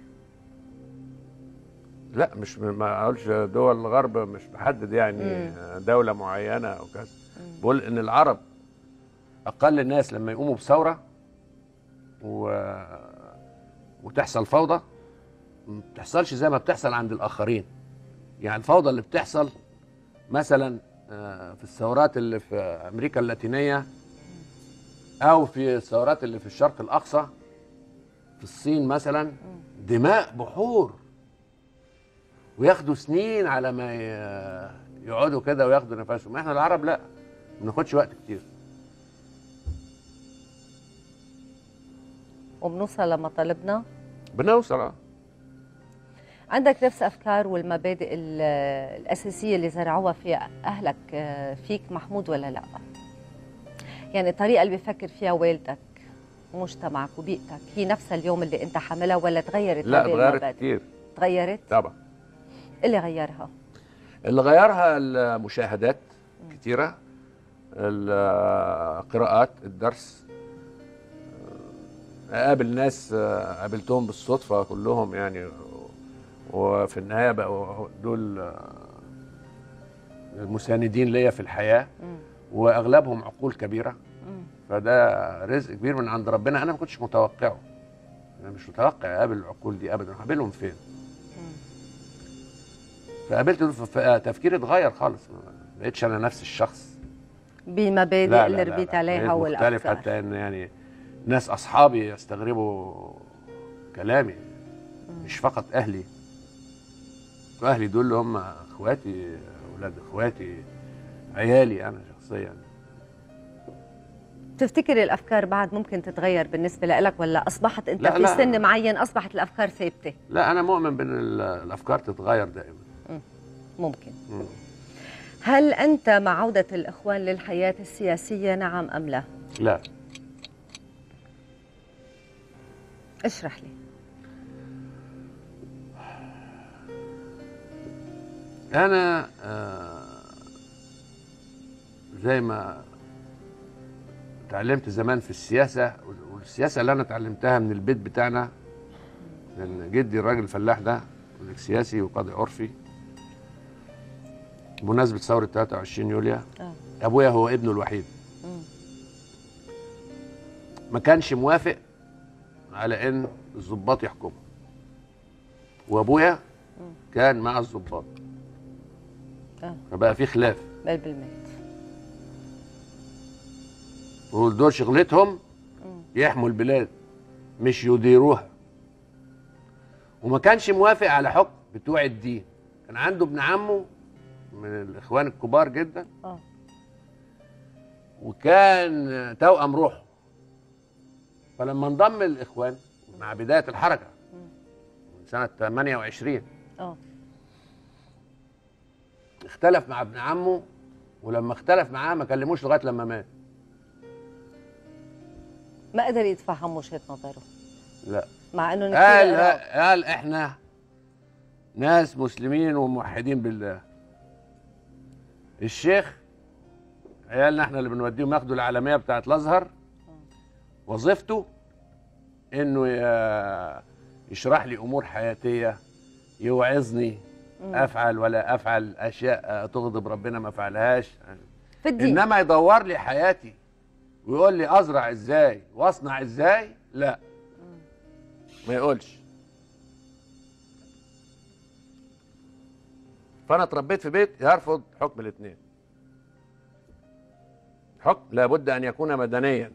لا مش ما اقولش دول الغرب مش بحدد يعني دوله معينه او كذا بقول ان العرب اقل الناس لما يقوموا بثوره و... وتحصل فوضى ما بتحصلش زي ما بتحصل عند الاخرين يعني الفوضى اللي بتحصل مثلا آه، في الثورات اللي في امريكا اللاتينيه او في الثورات اللي في الشرق الاقصى في الصين مثلا دماء بحور وياخدوا سنين على ما ي- يقعدوا كده وياخدوا نفسهم احنا العرب لا ما بناخدش وقت كتير وبنوصل لمطالبنا بنوصل اه عندك نفس افكار والمبادئ ال- الاساسيه اللي زرعوها في اهلك آه، فيك محمود ولا لا يعني الطريقه اللي بيفكر فيها والدك ومجتمعك وبيئتك هي نفسها اليوم اللي انت حاملها ولا تغيرت لا هذه اتغيرت المبادئ؟ كتير تغيرت طبعا اللي غيرها اللي غيرها المشاهدات كتيرة القراءات الدرس اقابل ناس آه، قابلتهم بالصدفة كلهم يعني وفي النهاية بقوا دول آه، المساندين ليا في الحياة مم. واغلبهم عقول كبيرة مم. فده رزق كبير من عند ربنا انا ما كنتش متوقعه انا مش متوقع اقابل العقول دي ابدا هقابلهم فين مم. فقابلت دول فتفكيري اتغير خالص ما بقتش انا نفس الشخص بالمبادئ اللي ربيت عليها بقيت مختلف والافكار حتى ان يعني ناس اصحابي يستغربوا كلامي مش فقط اهلي واهلي دول اللي هم اخواتي اولاد اخواتي عيالي انا شخصيا تفتكر الافكار بعد ممكن تتغير بالنسبه لك ولا اصبحت انت لا، في لا. سن معين اصبحت الافكار ثابته لا انا مؤمن بان ال- الافكار تتغير دائما ممكن مم. هل انت مع عوده الاخوان للحياه السياسيه نعم ام لا لا اشرح لي انا آه، زي ما اتعلمت زمان في السياسه والسياسه اللي انا اتعلمتها من البيت بتاعنا لان جدي الراجل الفلاح ده راجل سياسي وقاضي عرفي بمناسبه ثوره 23 يوليو اه ابويا هو ابنه الوحيد مم. ما كانش موافق على ان الضباط يحكموا وابويا كان مع الضباط اه فبقى في خلاف بل بالميت ودول شغلتهم مم. يحموا البلاد مش يديروها وما كانش موافق على حكم بتوع الدين كان عنده ابن عمه من الاخوان الكبار جدا اه وكان توأم روحه فلما انضم الاخوان مع بدايه الحركه من سنه 28 اه اختلف مع ابن عمه ولما اختلف معاه ما كلموش لغايه لما مات ما قدر يتفهم وجهه نظره لا مع انه قال كثير آراء. قال احنا ناس مسلمين وموحدين بالله الشيخ عيالنا احنا اللي بنوديهم ياخدوا العالميه بتاعت الازهر وظيفته انه ي- يشرح لي امور حياتيه يوعظني مم. افعل ولا افعل اشياء تغضب ربنا ما افعلهاش في الدين انما يدور لي حياتي ويقول لي ازرع ازاي واصنع ازاي لا ما يقولش فانا اتربيت في بيت يرفض حكم الاثنين حكم لابد ان يكون مدنيا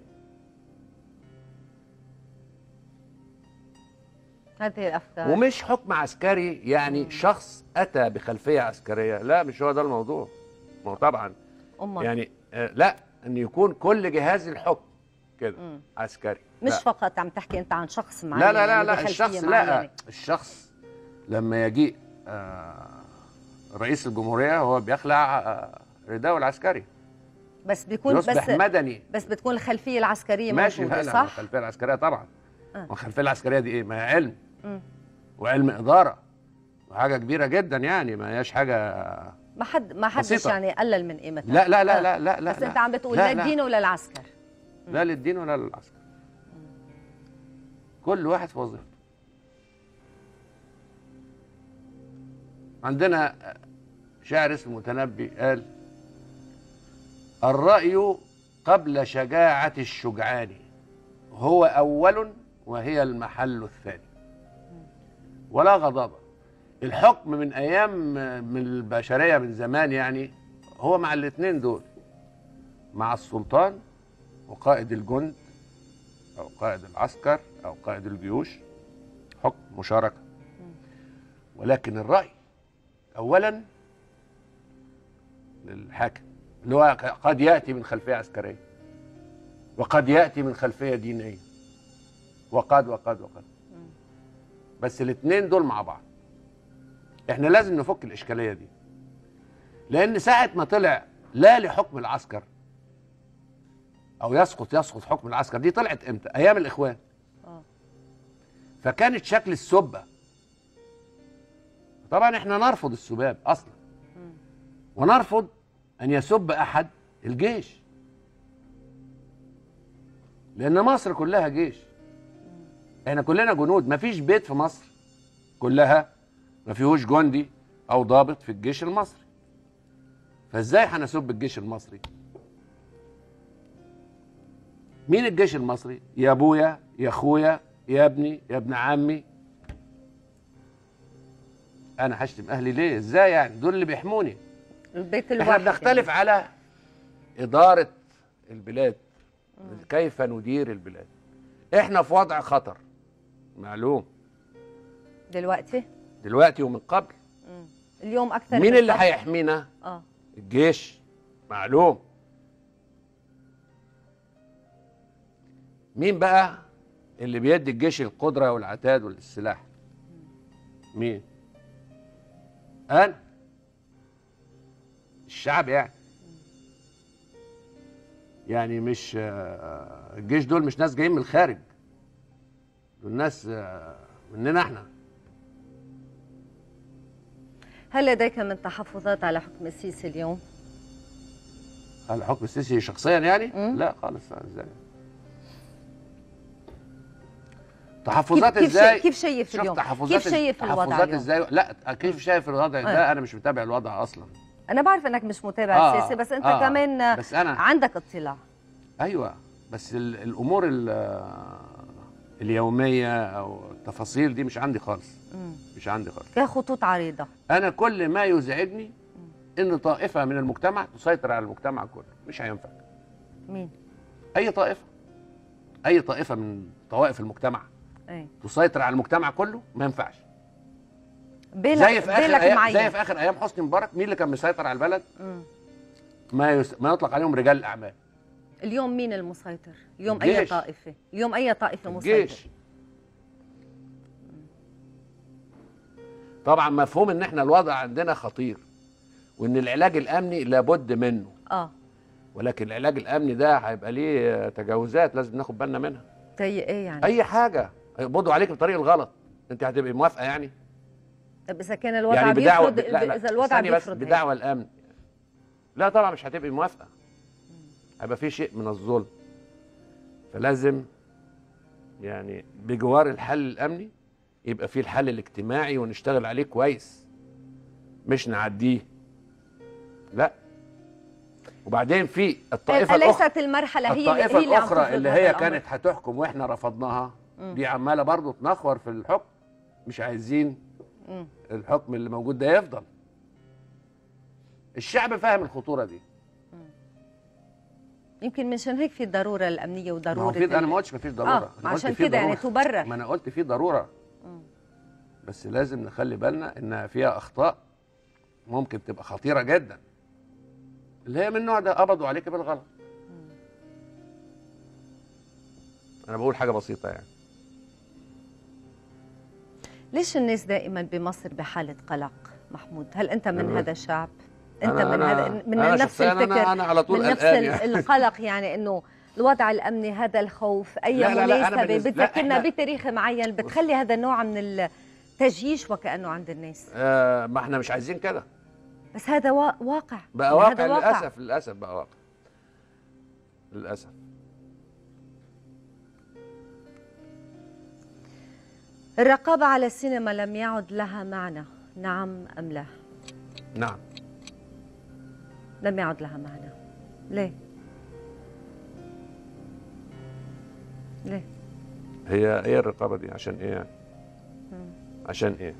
هذه الافكار ومش حكم عسكري يعني شخص اتى بخلفيه عسكريه لا مش هو ده الموضوع ما هو طبعا أمك. يعني آه، لا ان يكون كل جهاز الحكم كده مم. عسكري مش لا. فقط عم تحكي انت عن شخص معين لا لا لا يعني لا بخلفية الشخص معينة. لا الشخص لما يجيء آه، رئيس الجمهوريه هو بيخلع آه، رداءه العسكري بس بيكون يصبح بس مدني بس بتكون الخلفيه العسكريه ماشي موجوده لا لا صح؟ الخلفيه العسكريه طبعا آه. والخلفيه العسكريه دي ايه؟ ما هي علم مم. وعلم اداره وحاجه كبيره جدا يعني ما هياش حاجه ما حد ما حدش بسيطة. يعني قلل من قيمتها لا لا لا آه. لا لا لا بس لا انت عم بتقول لا لا لا. الدين ولا العسكر لا للدين ولا للعسكر كل واحد في وظيفته عندنا شاعر اسمه متنبي قال الرأي قبل شجاعة الشجعان هو أول وهي المحل الثاني ولا غضاضة الحكم من أيام من البشرية من زمان يعني هو مع الاثنين دول مع السلطان وقائد الجند او قائد العسكر او قائد الجيوش حكم مشاركه ولكن الراي اولا للحاكم اللي هو قد ياتي من خلفيه عسكريه وقد ياتي من خلفيه دينيه وقد وقد وقد بس الاثنين دول مع بعض احنا لازم نفك الاشكاليه دي لان ساعه ما طلع لا لحكم العسكر او يسقط يسقط حكم العسكر دي طلعت امتى ايام الاخوان آه. فكانت شكل السبه طبعا احنا نرفض السباب اصلا ونرفض ان يسب احد الجيش لان مصر كلها جيش احنا كلنا جنود مفيش بيت في مصر كلها ما فيهوش جندي او ضابط في الجيش المصري فازاي هنسب الجيش المصري مين الجيش المصري يا ابويا يا اخويا يا ابني يا ابن عمي انا هشتم اهلي ليه ازاي يعني دول اللي بيحموني البيت احنا الواحد بنختلف على اداره البلاد كيف ندير البلاد احنا في وضع خطر معلوم يعني. دلوقتي دلوقتي ومن قبل مم. اليوم اكثر مين من اللي قبل. هيحمينا اه الجيش معلوم مين بقى اللي بيدي الجيش القدرة والعتاد والسلاح مين أنا الشعب يعني يعني مش آه، الجيش دول مش ناس جايين من الخارج دول ناس آه، مننا احنا هل لديك من تحفظات على حكم السيسي اليوم؟ هل حكم السيسي شخصيا يعني؟ مم. لا خالص ازاي؟ تحفظات كيف كيف, ازاي؟ شايف كيف شايف شوف اليوم؟ تحفظات كيف شايف الوضع تحفظات اليوم؟ ازاي؟ لا كيف شايف الوضع ده؟ انا مش متابع الوضع اصلا انا بعرف انك مش متابع آه، السياسي بس انت آه، كمان بس انا عندك اطلاع ايوه بس ال- الامور ال- اليوميه او التفاصيل دي مش عندي خالص مم. مش عندي خالص فيها خطوط عريضه انا كل ما يزعجني ان طائفه من المجتمع تسيطر على المجتمع كله مش هينفع مين؟ اي طائفه اي طائفه من طوائف المجتمع ايه تسيطر على المجتمع كله ما ينفعش بالك زي في اخر بالك ايام معين زي في اخر ايام حسني مبارك مين اللي كان مسيطر على البلد مم. ما يس... ما يطلق عليهم رجال الاعمال اليوم مين المسيطر؟ اليوم اي الجيش. طائفه؟ اليوم اي طائفه مسيطر؟ الجيش طبعا مفهوم ان احنا الوضع عندنا خطير وان العلاج الامني لابد منه اه ولكن العلاج الامني ده هيبقى ليه تجاوزات لازم ناخد بالنا منها زي ايه يعني؟ اي حاجه هيقبضوا عليك بطريق الغلط انت هتبقي موافقه يعني طب اذا كان الوضع يعني بدعوه بيفرض لا لا اذا الوضع استني بس بيفرض هيك. بدعوه الامن لا طبعا مش هتبقي موافقه هيبقى في شيء من الظلم فلازم يعني بجوار الحل الامني يبقى في الحل الاجتماعي ونشتغل عليه كويس مش نعديه لا وبعدين في الطائفه الاخرى أليست المرحله هي اللي الطائفه هي اللي عم الاخرى تفرض اللي هذا هي الأمر؟ كانت هتحكم واحنا رفضناها مم. دي عماله برضه تنخور في الحكم مش عايزين مم. الحكم اللي موجود ده يفضل الشعب فاهم الخطوره دي يمكن منشان هيك في الضروره الامنيه ما هو وضروره في انا ال- ما قلتش ما فيش ضروره اه أنا قلت عشان في كده يعني ضرورة. تبرر ما انا قلت في ضروره مم. بس لازم نخلي بالنا انها فيها اخطاء ممكن تبقى خطيره جدا اللي هي من النوع ده قبضوا عليك بالغلط انا بقول حاجه بسيطه يعني ليش الناس دائما بمصر بحاله قلق محمود هل انت من أنا- هذا الشعب انت أنا- من أنا- هذا من أنا نفس شخصياً الفكر انا انا على طول من نفس قلقان ال- يعني. القلق يعني انه الوضع الامني هذا الخوف اي لا لا لا، أنا مناسبه بالنسبة- لا، بتذكرنا إحنا- بتاريخ معين بتخلي هذا النوع من ال تجيش وكانه عند الناس آه ما احنا مش عايزين كده بس هذا وا- واقع بقى يعني واقع هذا للاسف للاسف بقى واقع للاسف الرقابة على السينما لم يعد لها معنى نعم أم لا نعم لم يعد لها معنى ليه ليه هي ايه الرقابه دي عشان ايه يعني عشان ايه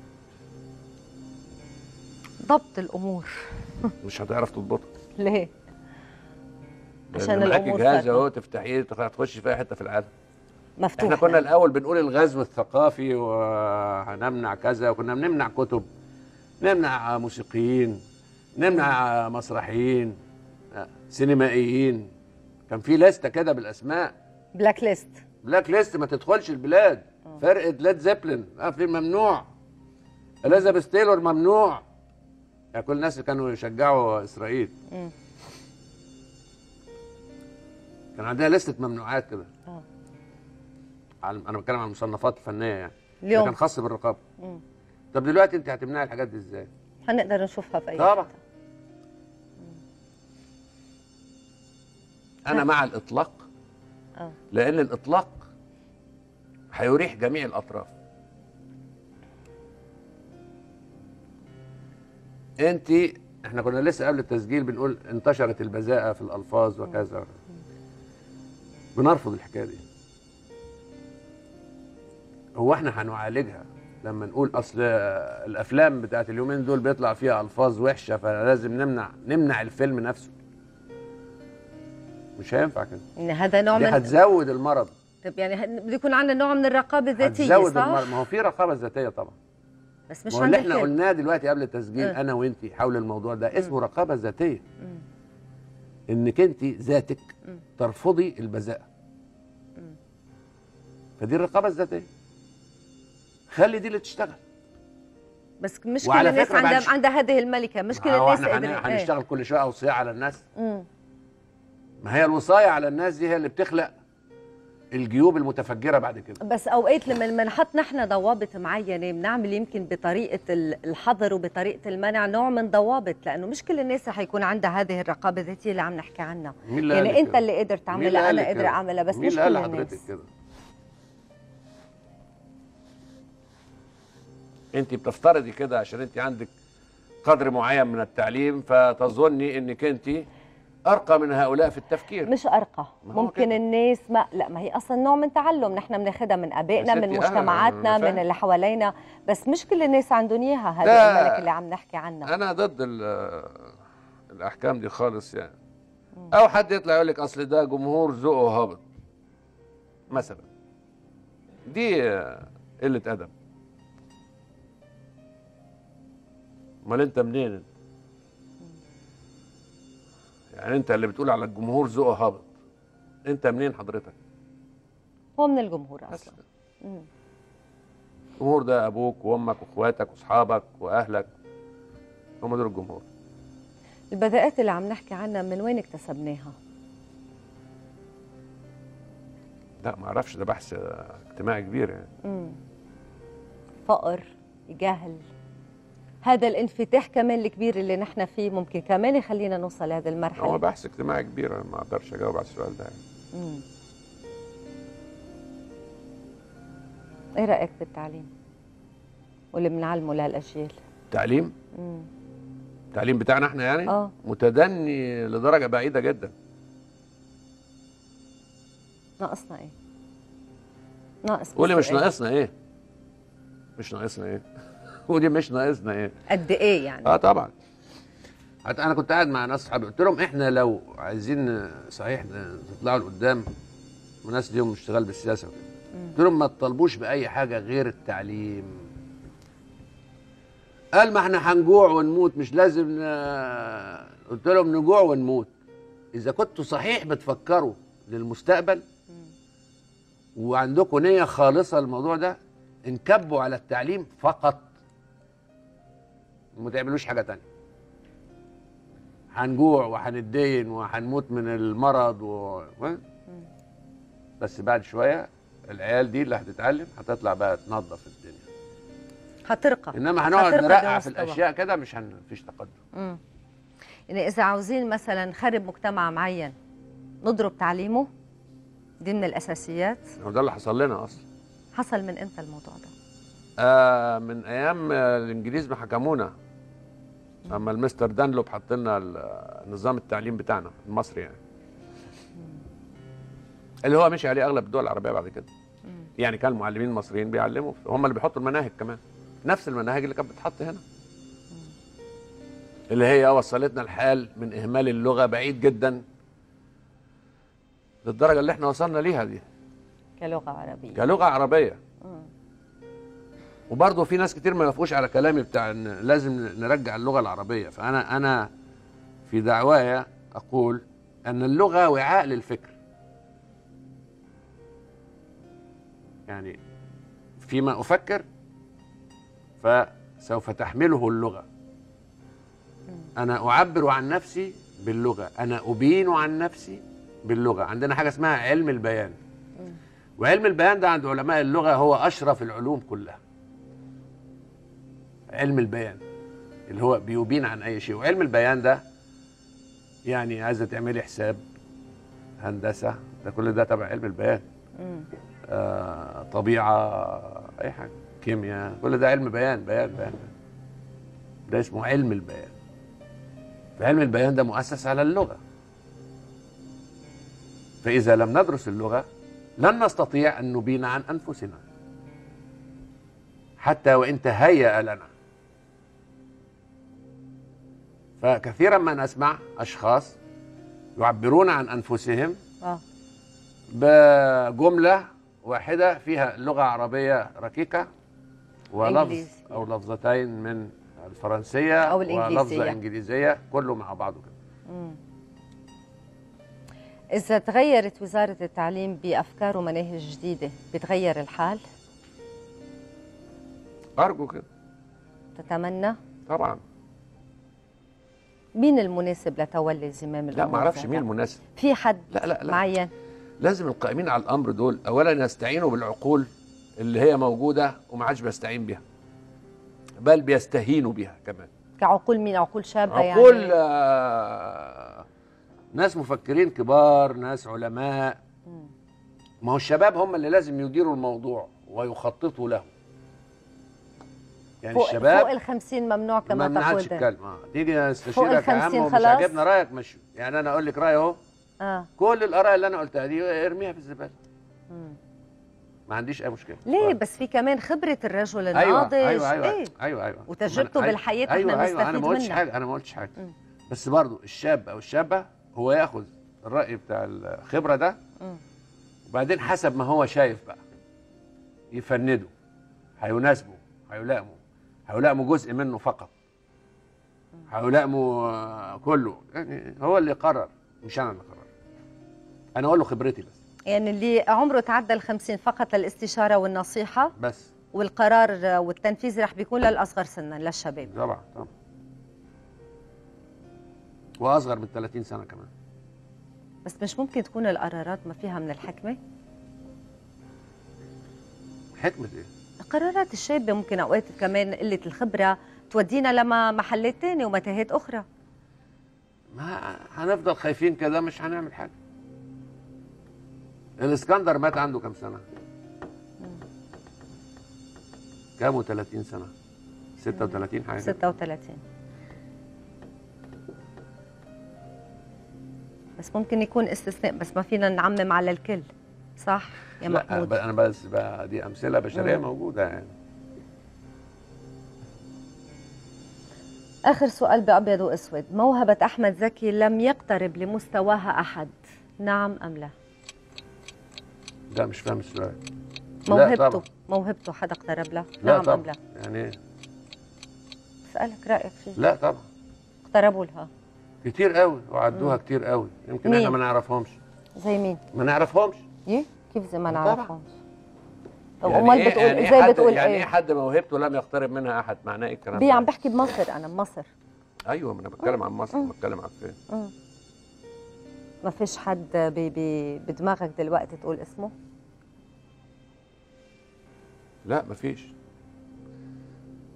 ضبط الأمور مش هتعرف تضبطها ليه لأن عشان معاكي الأمور جهاز فاتنة. اهو تفتحيه تخشي في اي حته في العالم مفتوح احنا كنا يعني. الاول بنقول الغزو الثقافي وهنمنع كذا وكنا بنمنع كتب نمنع موسيقيين نمنع مسرحيين سينمائيين كان في لستة كده بالاسماء بلاك ليست بلاك ليست ما تدخلش البلاد فرقه ليد زيبلين اه في ممنوع اليزابيث تايلور ممنوع يعني كل الناس اللي كانوا يشجعوا اسرائيل مم. كان عندها لستة ممنوعات كده آه. على- انا بتكلم عن المصنفات الفنيه يعني ده اليوم كان خاص بالرقابه مم. طب دلوقتي انت هتمنعي الحاجات دي ازاي؟ هنقدر نشوفها في أي طبعا حتة. انا مع الاطلاق آه. لان الاطلاق هيريح جميع الاطراف انت احنا كنا لسه قبل التسجيل بنقول انتشرت البذاءة في الالفاظ وكذا بنرفض الحكايه دي هو احنا هنعالجها لما نقول اصل الافلام بتاعت اليومين دول بيطلع فيها الفاظ وحشه فلازم نمنع نمنع الفيلم نفسه مش هينفع كده إن هذا نوع دي من هتزود المرض طب يعني هن- بده يكون عندنا نوع من الرقابة الذاتية هتزود صح؟ المرض ما هو في رقابه ذاتيه طبعا بس مش ما هو عند اللي احنا الكل. قلناه دلوقتي قبل التسجيل اه. انا وانت حول الموضوع ده اسمه رقابه ذاتيه مم. انك انت ذاتك مم. ترفضي البذاءه مم. فدي الرقابه الذاتيه خلي دي اللي تشتغل بس مش كل وعلى الناس فكرة بعد عندها ش- عندها هذه الملكة مش كل ما هو الناس احنا هن- قادرين إيه. هنشتغل كل شويه اوصيه على الناس مم. ما هي الوصايه على الناس دي هي اللي بتخلق الجيوب المتفجره بعد كده بس اوقات لما لما نحط نحن ضوابط معينه بنعمل يمكن بطريقه ال- الحظر وبطريقه المنع نوع من ضوابط لانه مش كل الناس رح يكون عندها هذه الرقابه الذاتيه اللي عم نحكي عنها مين اللي قال يعني لك انت كده؟ اللي قادر مين تعملها اللي قال انا لك قادره كده؟ اعملها بس مين مش اللي قال كل لحضرتك الناس كده انت بتفترضي كده عشان انت عندك قدر معين من التعليم فتظني انك انت ارقى من هؤلاء في التفكير مش ارقى ما هو ممكن كده. الناس ما لا ما هي اصلا نوع من تعلم نحن بناخذها من ابائنا يا من ستي، أنا- مجتمعاتنا أنا فاهم. من اللي حوالينا بس مش كل الناس عندهم اياها هذه لا. الملكه اللي عم نحكي عنها انا ضد ال- الاحكام دي خالص يعني او حد يطلع يقول لك اصل ده جمهور ذوقه هابط مثلا دي قله ادب امال انت منين انت يعني انت اللي بتقول على الجمهور ذوقه هابط انت منين حضرتك هو من الجمهور بس اصلا مم. الجمهور ده ابوك وامك واخواتك واصحابك واهلك هم دول الجمهور البذاءات اللي عم نحكي عنها من وين اكتسبناها لا ما اعرفش ده بحث اجتماعي كبير يعني مم. فقر جهل هذا الانفتاح كمان الكبير اللي نحن فيه ممكن كمان يخلينا نوصل لهذه هو المرحله بحث اجتماعي كبير انا ما اقدرش اجاوب على السؤال ده يعني. مم. ايه رايك بالتعليم واللي بنعلمه لهالاجيال التعليم مم. التعليم بتاعنا احنا يعني اه متدني لدرجه بعيده جدا ناقصنا ايه ناقص قولي بس مش إيه؟ ناقصنا ايه مش ناقصنا ايه ودي مش ناقصنا ايه قد ايه يعني اه طبعا حتى انا كنت قاعد مع ناس صحابي قلت لهم احنا لو عايزين صحيح تطلعوا لقدام وناس ليهم اشتغال بالسياسه وكده مم. قلت لهم ما تطالبوش باي حاجه غير التعليم قال ما احنا هنجوع ونموت مش لازم ن... قلت لهم نجوع ونموت اذا كنتوا صحيح بتفكروا للمستقبل مم. وعندكم نيه خالصه للموضوع ده انكبوا على التعليم فقط وما تعملوش حاجه تانية هنجوع وهنتدين وهنموت من المرض و... و- بس بعد شويه العيال دي اللي هتتعلم هتطلع بقى تنظف الدنيا هترقى انما هنقعد هترقى نرقع في بمستوى. الاشياء كده مش هن... مفيش تقدم مم. يعني اذا عاوزين مثلا نخرب مجتمع معين نضرب تعليمه دي من الاساسيات هو ده اللي حصل لنا اصلا حصل من امتى الموضوع ده آه من ايام آه، الانجليز ما حكمونا اما المستر دانلوب حط لنا ال- نظام التعليم بتاعنا المصري يعني اللي هو مشي عليه اغلب الدول العربيه بعد كده يعني كان المعلمين المصريين بيعلموا هم اللي بيحطوا المناهج كمان نفس المناهج اللي كانت بتتحط هنا اللي هي وصلتنا الحال من اهمال اللغه بعيد جدا للدرجه اللي احنا وصلنا ليها دي كلغه عربيه كلغه عربيه مم. وبرضه في ناس كتير ما يوافقوش على كلامي بتاع ان لازم نرجع اللغه العربيه فانا انا في دعوايا اقول ان اللغه وعاء للفكر يعني فيما افكر فسوف تحمله اللغه انا اعبر عن نفسي باللغه انا ابين عن نفسي باللغه عندنا حاجه اسمها علم البيان وعلم البيان ده عند علماء اللغه هو اشرف العلوم كلها علم البيان اللي هو بيبين عن اي شيء وعلم البيان ده يعني عايزه تعملي حساب هندسه ده كل ده تبع علم البيان مم. آه، طبيعه اي حاجه كيمياء كل ده علم بيان بيان بيان ده اسمه علم البيان فعلم البيان ده مؤسس على اللغه فاذا لم ندرس اللغه لن نستطيع ان نبين عن انفسنا حتى وان تهيأ لنا فكثيرا ما نسمع اشخاص يعبرون عن انفسهم اه بجملة واحدة فيها لغة عربية ركيكة ولفظ إنجليزي. أو لفظتين من الفرنسية أو الإنجليزية. ولفظة إنجليزية كله مع بعضه كده مم. إذا تغيرت وزارة التعليم بأفكار ومناهج جديدة بتغير الحال؟ أرجو كده تتمنى؟ طبعا مين المناسب لتولي زمام لا الأمور ما أعرفش ذاتها؟ مين المناسب في حد لا لا لا معين لازم القائمين على الأمر دول أولا يستعينوا بالعقول اللي هي موجودة وما عادش بيستعين بها بل بيستهينوا بها كمان كعقول مين عقول شابة عقول يعني آه، ناس مفكرين كبار ناس علماء مم. ما هو الشباب هم اللي لازم يديروا الموضوع ويخططوا له يعني فوق الشباب فوق ال 50 ممنوع ما كما منعتش تقول ده تتكلم آه. تيجي استشيرك يا عم 50 ومش خلاص؟ عاجبنا رايك مشي يعني انا اقول لك رايي اهو اه كل الاراء اللي انا قلتها دي ارميها في الزباله مم. ما عنديش اي مشكله ليه آه. بس في كمان خبرة الرجل ايوه الناضج ايوه ايوه إيه؟ ايوه ايوه وتجربته أنا- بالحياة إحنا ايوه ايوه انا بنستفيد ما قلتش منها. حاجه انا ما قلتش حاجه مم. بس برضو الشاب او الشابه هو ياخذ الراي بتاع الخبره ده مم. وبعدين حسب ما هو شايف بقى يفنده هيناسبه هيلائمه هيلائمه جزء منه فقط هيلائمه آه، كله يعني هو اللي قرر مش انا اللي قرر انا اقول له خبرتي بس يعني اللي عمره تعدى ال 50 فقط للاستشارة والنصيحة والقرار بس والتنفيذ رح بيكون للأصغر سنا للشباب طبعا طبعا واصغر من 30 سنه كمان بس مش ممكن تكون القرارات ما فيها من الحكمة حكمه ايه؟ القرارات الشابة ممكن أوقات كمان قلة الخبرة تودينا لما محلات تانية ومتاهات أخرى ما هنفضل خايفين كده مش هنعمل حاجه الاسكندر مات عنده كام سنه كام و30 سنه 36 حاجه كده. 36 بس ممكن يكون استثناء بس ما فينا نعمم على الكل صح يا لا محمود ب- انا بس بقى دي امثله بشريه مم. موجوده يعني آخر سؤال بأبيض وأسود موهبة أحمد زكي لم يقترب لمستواها أحد نعم أم لا لا مش فاهم السؤال لا موهبته طبعا موهبته حدا اقترب له لا نعم أم طبعا لا يعني إيه؟ بسألك رأيك فيه لا طبعا اقتربوا لها كتير قوي وعدوها كتير قوي يمكن مين؟ احنا ما نعرفهمش زي مين؟ ما نعرفهمش يه؟ كيف زي ما طبعا. نعرفهمش طب يعني امال إيه- بتقول يعني إيه ازاي حد- بتقول يعني ايه ايه؟ حد موهبته لم يقترب منها احد معناه ايه الكلام بي ده؟ عم بحكي بمصر انا بمصر ايوه ما انا بتكلم عن مصر مم. بتكلم عن فين مم. ما فيش حد بي بي بدماغك دلوقتي تقول اسمه؟ لا مفيش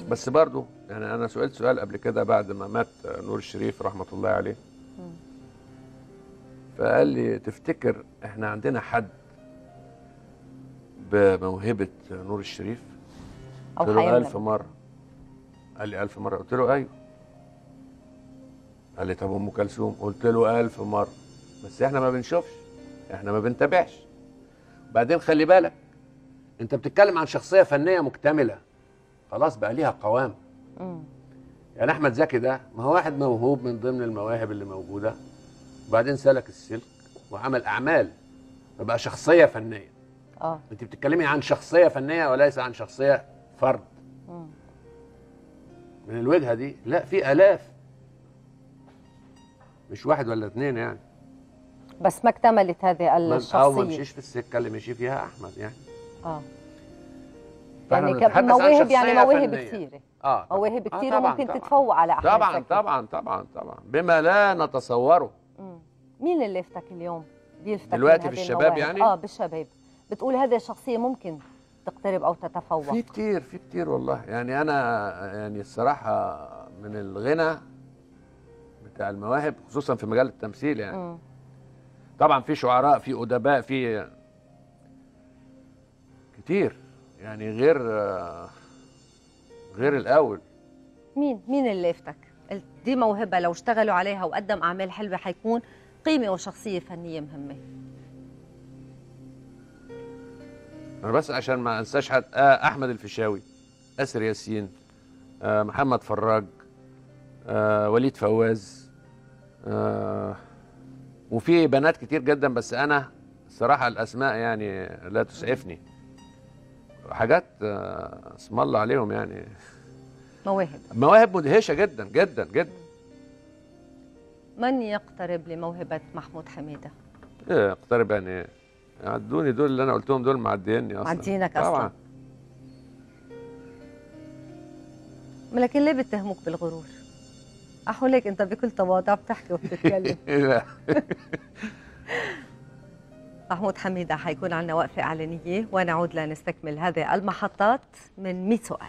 بس برضو يعني انا سئلت سؤال قبل كده بعد ما مات نور الشريف رحمه الله عليه مم. فقال لي تفتكر احنا عندنا حد بموهبه نور الشريف او قلت له حيمنع ألف مرة قال لي ألف مرة قلت له أيوه قال لي طب أم كلثوم قلت له ألف مرة بس إحنا ما بنشوفش إحنا ما بنتابعش بعدين خلي بالك أنت بتتكلم عن شخصية فنية مكتملة خلاص بقى ليها قوام مم. يعني أحمد زكي ده ما هو واحد موهوب من ضمن المواهب اللي موجودة وبعدين سلك السلك وعمل أعمال فبقى شخصية فنية اه أنت بتتكلمي عن شخصية فنية وليس عن شخصية فرد مم. من الوجهه دي لا في الاف مش واحد ولا اثنين يعني بس ما اكتملت هذه ما- او ما الشخصيه مشيش في السكه اللي مشي فيها احمد يعني اه فإحنا يعني بنتحدث كم عن مواهب يعني شخصية مواهب فنية. كثيره اه طبعاً. مواهب آه، كثيره طبعاً، ممكن طبعاً. تتفوق على احمد طبعا زكي. طبعا طبعا طبعا بما لا نتصوره مم. مين اللي لفتك اليوم بيلفتك من دلوقتي هذه في الشباب المواهب؟ يعني؟ اه بالشباب بتقول هذه الشخصيه ممكن تقترب او تتفوق في كتير في كتير والله يعني انا يعني الصراحه من الغنى بتاع المواهب خصوصا في مجال التمثيل يعني مم. طبعا في شعراء في ادباء في كتير يعني غير غير الاول مين مين اللي لفتك قلت دي موهبه لو اشتغلوا عليها وقدم اعمال حلوه حيكون قيمه وشخصيه فنيه مهمه انا بس عشان ما انساش حد آه احمد الفيشاوي اسر ياسين آه محمد فراج آه وليد فواز آه وفي بنات كتير جدا بس انا الصراحه الاسماء يعني لا تسعفني حاجات آه اسم الله عليهم يعني مواهب مواهب مدهشه جدا جدا جدا من يقترب لموهبه محمود حميده ايه اقترب يعني ايه عدوني دول اللي انا قلتهم دول معديني اصلا معدينك أصلاً. طبعا لكن ليه بيتهموك بالغرور احو ليك انت بكل تواضع بتحكي وبتتكلم لا. محمود حميدة حيكون عندنا وقفة إعلانية ونعود لنستكمل هذه المحطات من 100 سؤال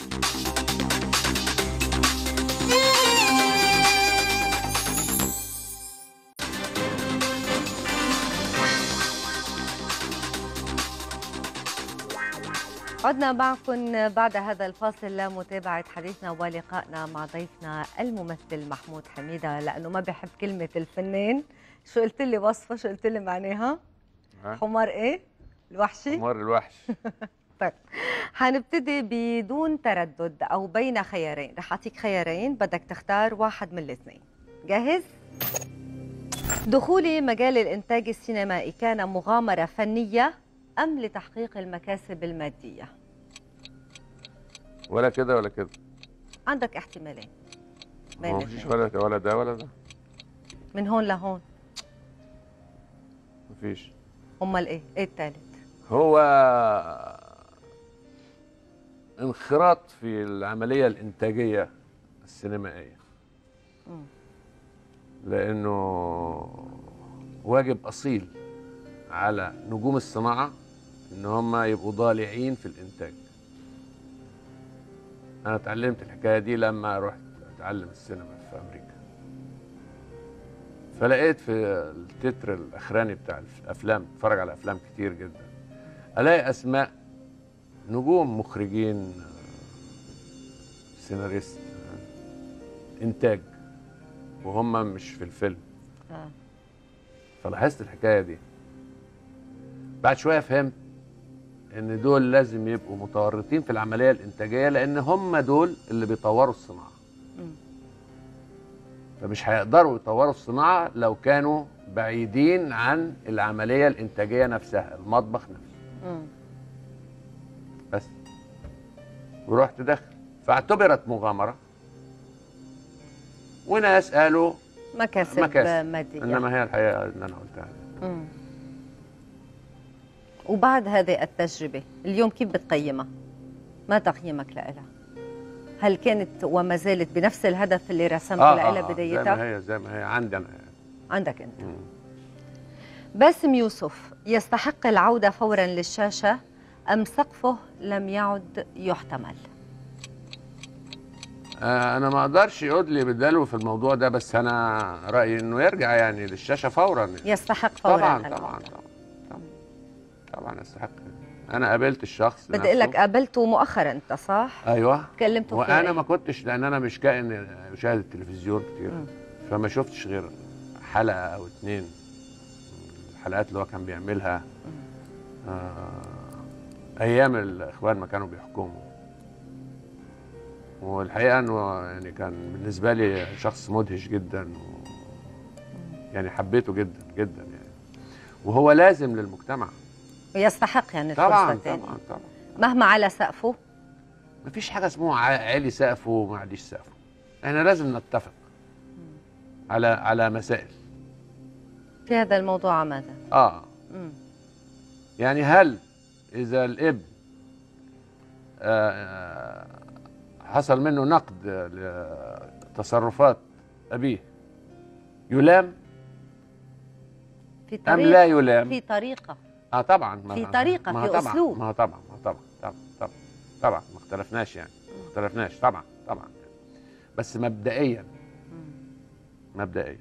عدنا معكم بعد هذا الفاصل لمتابعة حديثنا ولقائنا مع ضيفنا الممثل محمود حميدة لأنه ما بحب كلمة الفنان شو قلت لي وصفة شو قلت لي معناها ها؟ حمار ايه الوحشي حمار الوحش طيب حنبتدي بدون تردد او بين خيارين رح اعطيك خيارين بدك تختار واحد من الاثنين جاهز دخولي مجال الانتاج السينمائي كان مغامره فنيه ام لتحقيق المكاسب الماديه ولا كده ولا كده عندك احتمالين بين ما فيش الاثنين ولا ولا ده ولا ده من هون لهون مفيش امال ايه ايه الثالث هو انخراط في العملية الإنتاجية السينمائية مم. لأنه واجب أصيل على نجوم الصناعة إن هم يبقوا ضالعين في الإنتاج أنا اتعلمت الحكاية دي لما رحت أتعلم السينما في أمريكا فلقيت في التتر الأخراني بتاع الأفلام اتفرج على أفلام كتير جدا الاقي اسماء نجوم مخرجين سيناريست انتاج وهم مش في الفيلم آه. فلاحظت الحكايه دي بعد شويه فهمت ان دول لازم يبقوا متورطين في العمليه الانتاجيه لان هم دول اللي بيطوروا الصناعه مم. فمش هيقدروا يطوروا الصناعه لو كانوا بعيدين عن العمليه الانتاجيه نفسها المطبخ نفسه مم. بس ورحت داخل فاعتبرت مغامره وناس قالوا مكاسب, مكاسب. ماديه انما هي الحقيقه اللي انا قلتها مم. وبعد هذه التجربة اليوم كيف بتقيمها؟ ما تقييمك لها؟ هل كانت وما زالت بنفس الهدف اللي رسمته لها زي بدايتها؟ ما هي زي ما هي عندي انا عندك أنت مم. باسم يوسف يستحق العودة فورا للشاشة أم سقفه لم يعد يحتمل؟ آه، انا ما اقدرش يدلي بداله في الموضوع ده بس انا رايي انه يرجع يعني للشاشه فورا يستحق فورا طبعا الموضوع. طبعا طبعا طبعا طبعا يستحق انا قابلت الشخص بدي نفسه. اقول لك قابلته مؤخرا انت صح؟ ايوه كلمته فيه وانا إيه؟ ما كنتش لان انا مش كائن مشاهد التلفزيون كتير مم. فما شفتش غير حلقه او اتنين من الحلقات اللي هو كان بيعملها آه ايام الاخوان ما كانوا بيحكموا والحقيقه انه يعني كان بالنسبه لي شخص مدهش جدا و يعني حبيته جدا جدا يعني وهو لازم للمجتمع ويستحق يعني طبعا الفرصه تاني طبعا طبعا مهما على سقفه مفيش حاجه اسمها ع- عالي سقفه وما عاليش سقفه احنا لازم نتفق على على مسائل في هذا الموضوع عمدا اه مم. يعني هل اذا الابن آه، آه، حصل منه نقد لتصرفات ابيه يلام في ام طريقه لا يلام في طريقه اه طبعا ما- في طريقة، ما في طبعا أسلوب. ما هو طبعا ما هو طبعا طبعا طبعا طبعا ما اختلفناش يعني ما اختلفناش طبعا طبعا بس مبدئيا مم. مبدئيا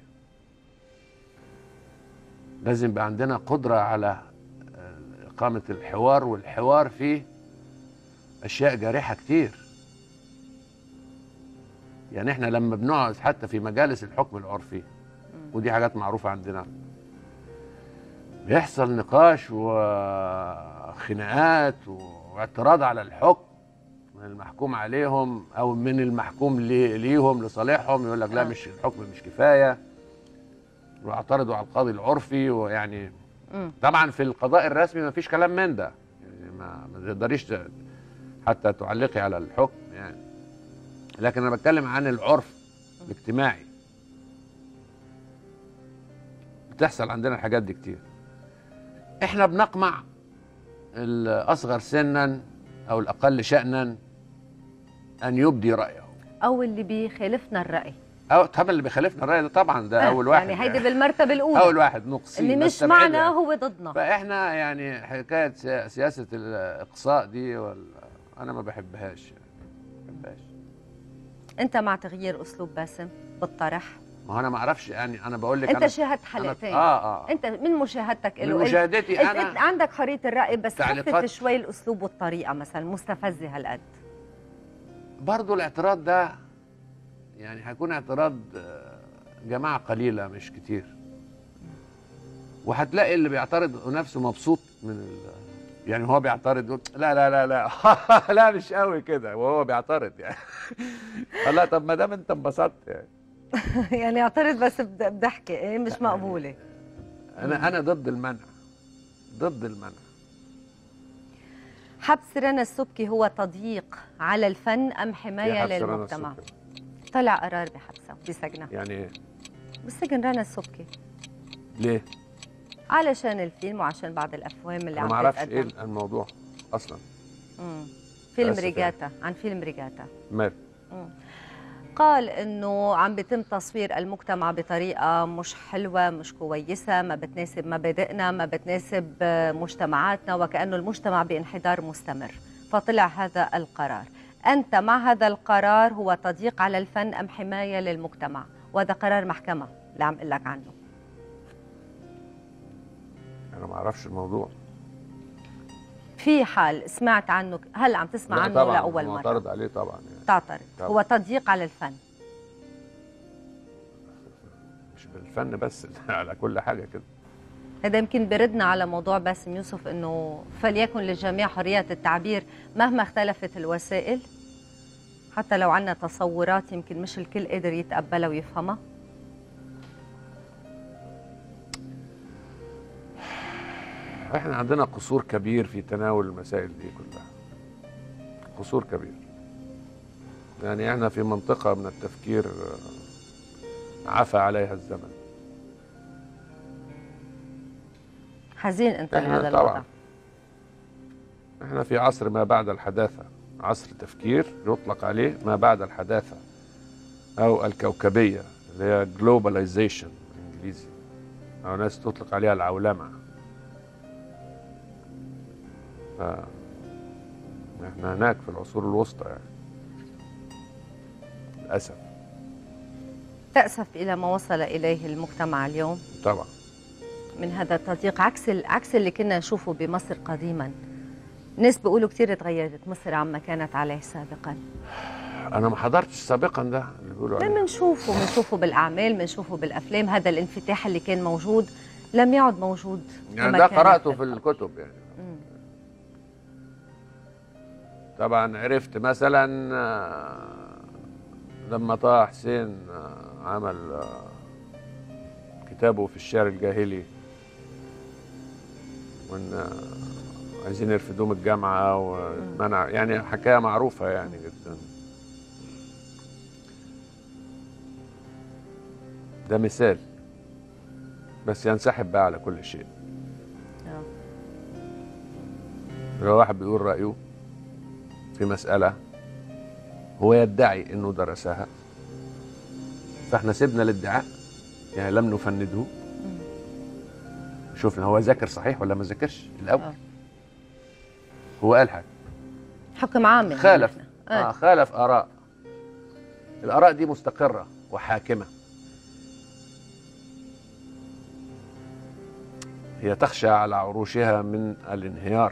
لازم يبقى عندنا قدرة على آه، إقامة الحوار والحوار فيه أشياء جارحة كتير يعني احنا لما بنقعد حتى في مجالس الحكم العرفي ودي حاجات معروفة عندنا بيحصل نقاش وخناقات واعتراض على الحكم من المحكوم عليهم او من المحكوم لي- ليهم لصالحهم يقول لك لا آه. مش الحكم مش كفايه واعترضوا على القاضي العرفي ويعني مم. طبعا في القضاء الرسمي ما فيش كلام من ده يعني ما ما تقدريش ت- حتى تعلقي على الحكم يعني لكن انا بتكلم عن العرف الاجتماعي بتحصل عندنا الحاجات دي كتير احنا بنقمع الاصغر سنا او الاقل شانا ان يبدي رايه او اللي بيخالفنا الراي او طبعا اللي بيخالفنا الراي ده طبعا ده آه، اول واحد يعني هيدي بالمرتبه الاولى اول واحد نقصي اللي مش نستبعدها. معنا هو ضدنا فاحنا يعني حكايه سيا- سياسه الاقصاء دي وال... انا ما بحبهاش يعني ما بحبهاش انت مع تغيير اسلوب باسم بالطرح ما هو انا ما اعرفش يعني انا بقول لك انت أنا شاهدت أنا- حلقتين اه اه انت من مشاهدتك من له مشاهدتي انت انا عندك حريه الراي بس تعليقات- خفف شوي الاسلوب والطريقه مثلا مستفزه هالقد برضو الاعتراض ده يعني هيكون اعتراض آه، جماعة قليلة مش كتير وهتلاقي اللي بيعترض نفسه مبسوط من ال... يعني هو بيعترض يقول لا لا لا لا لا مش قوي كده وهو بيعترض يعني لا طب ما دام انت انبسطت يعني يعني اعترض بس بد- بضحكه ايه مش مقبوله انا انا ضد المنع ضد المنع حبس رنا السبكي هو تضييق على الفن ام يا حمايه حبس رنا للمجتمع السكري. طلع قرار بحبسها بسجنها يعني إيه؟ بسجن رنا السبكي ليه؟ علشان الفيلم وعشان بعض الافلام اللي انا عم ما اعرفش ايه تتقدم الموضوع اصلا مم. فيلم للأسف يعني. ريجاتا عن فيلم ريجاتا مال قال انه عم بيتم تصوير المجتمع بطريقه مش حلوه مش كويسه ما بتناسب مبادئنا ما بتناسب آه، مجتمعاتنا وكانه المجتمع بانحدار مستمر فطلع هذا القرار انت مع هذا القرار هو تضييق على الفن ام حمايه للمجتمع وهذا قرار محكمه اللي عم اقول لك عنه انا ما اعرفش الموضوع في حال سمعت عنه هل عم تسمع لا عنه طبعا لاول مره معترض عليه طبعا يعني تعترض طبعا. هو تضييق على الفن مش بالفن بس على كل حاجه كده هذا يمكن بردنا على موضوع باسم يوسف انه فليكن للجميع حريه التعبير مهما اختلفت الوسائل حتى لو عنا تصورات يمكن مش الكل قادر يتقبلها ويفهمها احنا عندنا قصور كبير في تناول المسائل دي كلها قصور كبير يعني احنا في منطقة من التفكير آه، عفى عليها الزمن حزين انت احنا لهذا طبعا الوضع احنا في عصر ما بعد الحداثة عصر تفكير يطلق عليه ما بعد الحداثة او الكوكبية اللي هي globalization بالانجليزي او ناس تطلق عليها العولمة ف... احنا هناك في العصور الوسطى يعني للاسف تأسف إلى ما وصل إليه المجتمع اليوم طبعا من هذا التضييق عكس ال- عكس اللي كنا نشوفه بمصر قديما ناس بيقولوا كثير تغيرت مصر عما كانت عليه سابقا انا ما حضرتش سابقا ده اللي بيقولوا عليه بنشوفه بنشوفه بالأعمال بنشوفه بالأفلام هذا الانفتاح اللي كان موجود لم يعد موجود يعني كما ده كان قراته في سابقاً. الكتب يعني مم. طبعا عرفت مثلا آه، لما طه حسين آه، عمل آه، كتابه في الشعر الجاهلي وان آه، عايزين يرفدوه من الجامعه ومنع يعني حكايه معروفه يعني جدا ده مثال بس ينسحب بقى على كل شيء آه. لو واحد بيقول رأيه في مسألة هو يدعي انه درسها فاحنا سيبنا الادعاء يعني لم نفنده مم. شوفنا هو ذاكر صحيح ولا ما ذاكرش الاول آه. هو قال حاجه حكم عام يعني خالف نحن. آه آه. خالف اراء الاراء دي مستقره وحاكمه هي تخشى على عروشها من الانهيار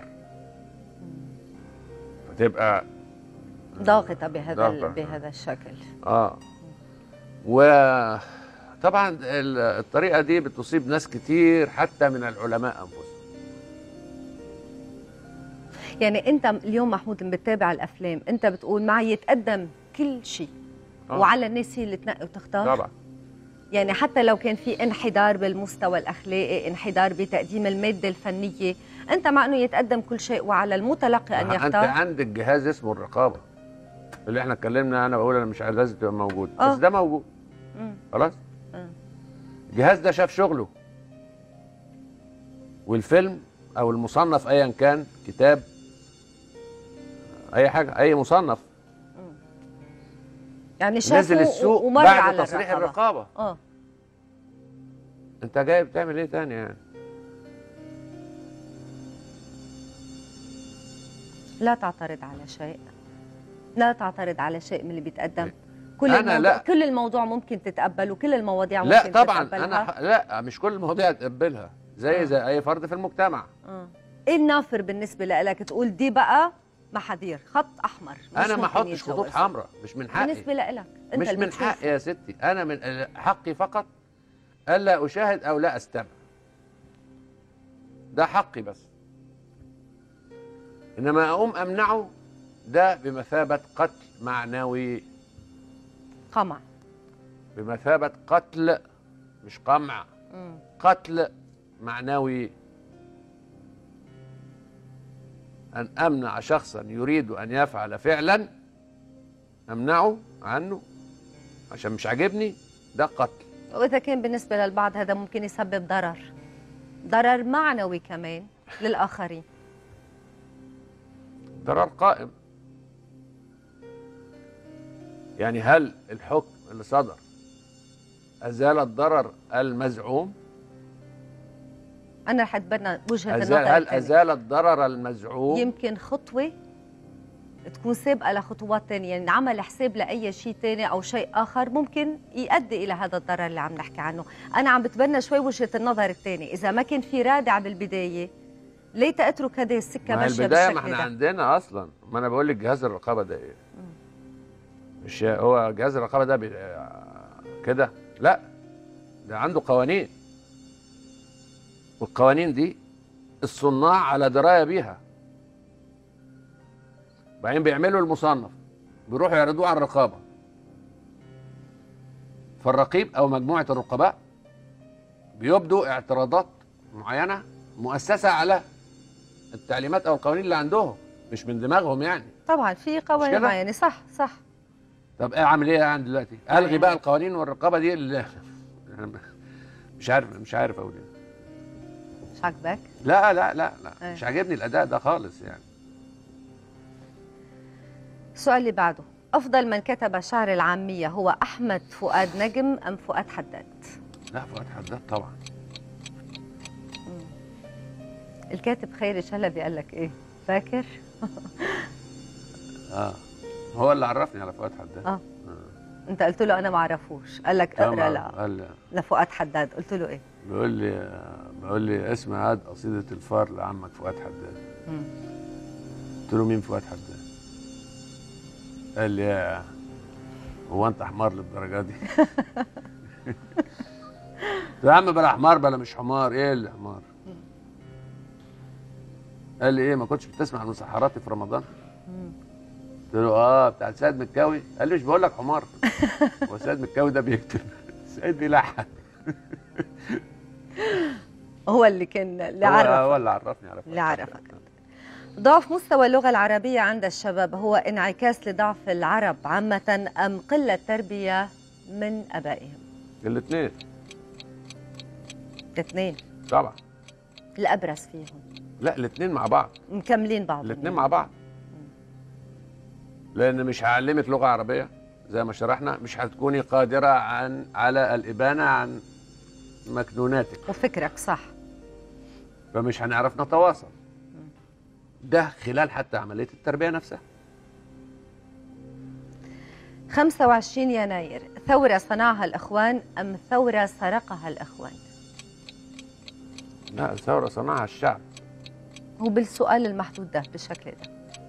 فتبقى ضاغطة بهذا ضاغطة. ال- بهذا الشكل اه وطبعا ال- الطريقه دي بتصيب ناس كتير حتى من العلماء انفسهم يعني انت اليوم محمود بتتابع الافلام انت بتقول معي يتقدم كل شيء آه. وعلى الناس هي اللي تنقي وتختار طبعا يعني حتى لو كان في انحدار بالمستوى الاخلاقي انحدار بتقديم الماده الفنيه انت مع انه يتقدم كل شيء وعلى المتلقي ان انت يختار عندك جهاز اسمه الرقابه اللي احنا اتكلمنا انا بقول انا مش عايز لازم تبقى موجود آه. بس ده موجود مم. خلاص مم. الجهاز ده شاف شغله والفيلم او المصنف ايا كان كتاب اي حاجه اي مصنف يعني شافوا نزل السوق ومر بعد على تصريح الرقابه الرقابه اه انت جاي بتعمل ايه تاني يعني لا تعترض على شيء لا تعترض على شيء من اللي بيتقدم كل أنا الموضوع لا. كل الموضوع ممكن تتقبل وكل المواضيع لا ممكن طبعا تتقبلها. انا ح... لا مش كل المواضيع تقبلها زي آه. زي اي فرد في المجتمع آه. ايه النافر بالنسبه لك تقول دي بقى محاذير خط احمر مش انا ما ممكن احطش خطوط يتجاوزه. حمراء مش من حقي بالنسبه لك انت مش اللي من بتشوف. حقي يا ستي انا من حقي فقط الا اشاهد او لا استمع ده حقي بس انما اقوم امنعه ده بمثابه قتل معنوي قمع بمثابه قتل مش قمع مم. قتل معنوي ان امنع شخصا يريد ان يفعل فعلا امنعه عنه عشان مش عاجبني ده قتل واذا كان بالنسبه للبعض هذا ممكن يسبب ضرر ضرر معنوي كمان للاخرين ضرر قائم يعني هل الحكم اللي صدر ازال الضرر المزعوم انا رح اتبنى وجهه أزال النظر هل الثانية. ازال الضرر المزعوم يمكن خطوه تكون سابقه لخطوات ثانيه يعني عمل حساب لاي شيء ثاني او شيء اخر ممكن يؤدي الى هذا الضرر اللي عم نحكي عنه انا عم بتبنى شوي وجهه النظر الثانيه اذا ما كان في رادع بالبدايه ليه اترك هذه السكه ما هي ماشيه البدايه ما بالشكل احنا ده عندنا اصلا ما انا بقول لك جهاز الرقابه ده ايه مش هو جهاز الرقابه ده بي... كده لا ده عنده قوانين والقوانين دي الصناع على درايه بيها بعدين بيعملوا المصنف بيروحوا يعرضوه على الرقابه فالرقيب او مجموعه الرقباء بيبدوا اعتراضات معينه مؤسسه على التعليمات او القوانين اللي عندهم مش من دماغهم يعني طبعا في مش قوانين كده؟ معينه صح صح طب ايه اعمل ايه يعني دلوقتي الغي يعني- بقى القوانين والرقابه دي اللي مش عارف مش عارف اقول ايه مش عاجبك لا لا لا لا إيه. مش عاجبني الاداء ده خالص يعني السؤال اللي بعده افضل من كتب شعر العاميه هو احمد فؤاد نجم ام فؤاد حداد لا فؤاد حداد طبعا الكاتب خيري شلبي قال لك ايه فاكر اه هو اللي عرفني على فؤاد حداد آه. انت قلت له انا ما اعرفوش قال لك اقرا طبعاً. لا قال لي لفؤاد حداد قلت له ايه بيقول لي بيقول لي اسمع هاد قصيده الفار لعمك فؤاد حداد مم. قلت له مين فؤاد حداد؟ قال لي يا هو انت حمار للدرجه دي؟ قلت له يا عم بلا حمار بلا مش حمار ايه اللي حمار؟ قال لي ايه ما كنتش بتسمع المسحراتي في رمضان؟ مم. قلت له اه بتاع سيد مكاوي قال لي مش بقول لك حمار هو سيد مكاوي ده بيكتب سيد بيلحن هو اللي كان اللي هو- عرف هو اللي عرفني عرفك اللي عرفك ضعف مستوى اللغة العربية عند الشباب هو انعكاس لضعف العرب عامة أم قلة تربية من أبائهم الاثنين الاثنين طبعا الأبرز فيهم لا الاثنين مع بعض مكملين بعض الاثنين مع بعض لان مش هعلمك لغه عربيه زي ما شرحنا مش هتكوني قادره عن على الابانه عن مكنوناتك وفكرك صح فمش هنعرف نتواصل ده خلال حتى عمليه التربيه نفسها 25 يناير ثورة صنعها الإخوان أم ثورة سرقها الإخوان لا الثوره صنعها الشعب هو بالسؤال المحدود ده بالشكل ده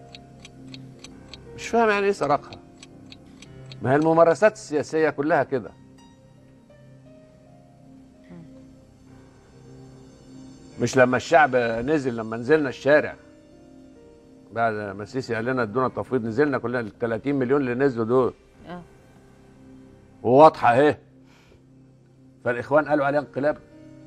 مش فاهم يعني ايه سرقها ما هي الممارسات السياسيه كلها كده مش لما الشعب نزل لما نزلنا الشارع بعد ما السيسي قال لنا ادونا تفويض نزلنا كلنا ال 30 مليون اللي نزلوا دول آه. وواضحه اهي فالاخوان قالوا عليها انقلاب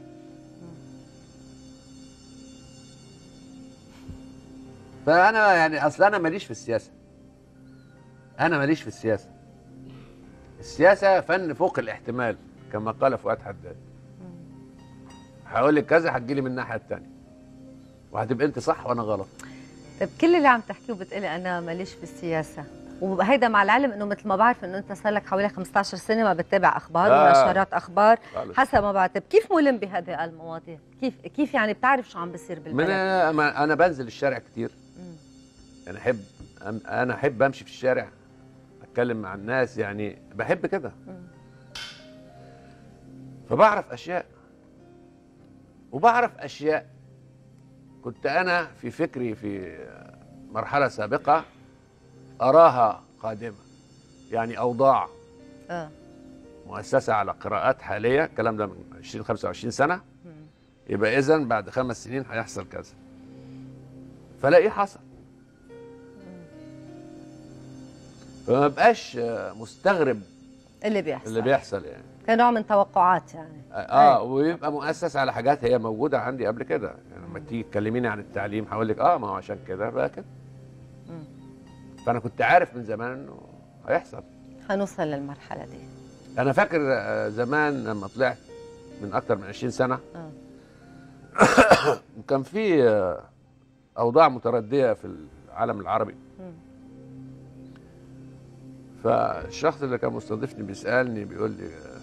فانا يعني اصل انا ماليش في السياسه انا ماليش في السياسه السياسه فن فوق الاحتمال كما قال فؤاد حداد هقول لك كذا هتجيلي من الناحيه الثانيه وهتبقى انت صح وانا غلط طيب كل اللي عم تحكيه بتقولي أنا ماليش في السياسة وهيدا مع العلم انه مثل ما بعرف انه انت صار لك حوالي 15 سنه ما بتتابع اخبار آه. ونشرات اخبار خالص. حسب ما بعتب كيف ملم بهذه المواضيع كيف كيف يعني بتعرف شو عم بيصير من بالبلد انا انا بنزل الشارع كتير مم. انا احب أم- انا احب امشي في الشارع اتكلم مع الناس يعني بحب كده مم. فبعرف اشياء وبعرف اشياء كنت انا في فكري في مرحله سابقه اراها قادمه يعني اوضاع اه مؤسسه على قراءات حاليه الكلام ده من 20 25 سنه مم. يبقى اذا بعد خمس سنين هيحصل كذا فلاقيه حصل فما بقاش آه، مستغرب اللي بيحصل اللي بيحصل يعني كنوع من توقعات يعني اه ويبقى مؤسس على حاجات هي موجوده عندي قبل كده يعني لما تيجي تكلميني عن التعليم هقول لك اه ما هو عشان كده بقى كده مم. فانا كنت عارف من زمان انه هيحصل حنوصل للمرحله دي انا فاكر آه، زمان لما طلعت من اكتر من 20 سنه اه كان في آه، اوضاع مترديه في العالم العربي مم. فالشخص اللي كان مستضيفني بيسالني بيقول لي آه،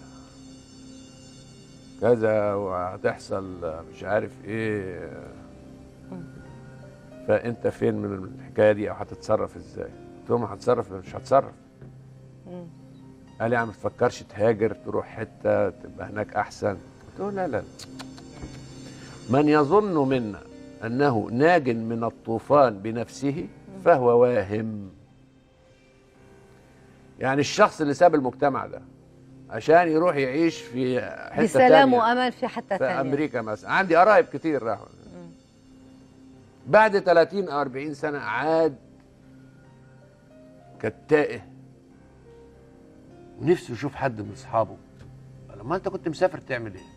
كذا وهتحصل آه، مش عارف ايه آه، مم. فانت فين من الحكايه دي او هتتصرف ازاي؟ قلت لهم هتصرف مش هتصرف مم. قال لي يعني ما تفكرش تهاجر تروح حته تبقى هناك احسن قلت له لا لا من يظن منا انه ناج من الطوفان بنفسه فهو واهم يعني الشخص اللي ساب المجتمع ده عشان يروح يعيش في حته بسلام تانية وامان في حتى في ثانيه امريكا مثلا عندي قرايب كتير راحوا مم. بعد 30 او 40 سنه عاد كالتائه ونفسه يشوف حد من اصحابه لما انت كنت مسافر تعمل ايه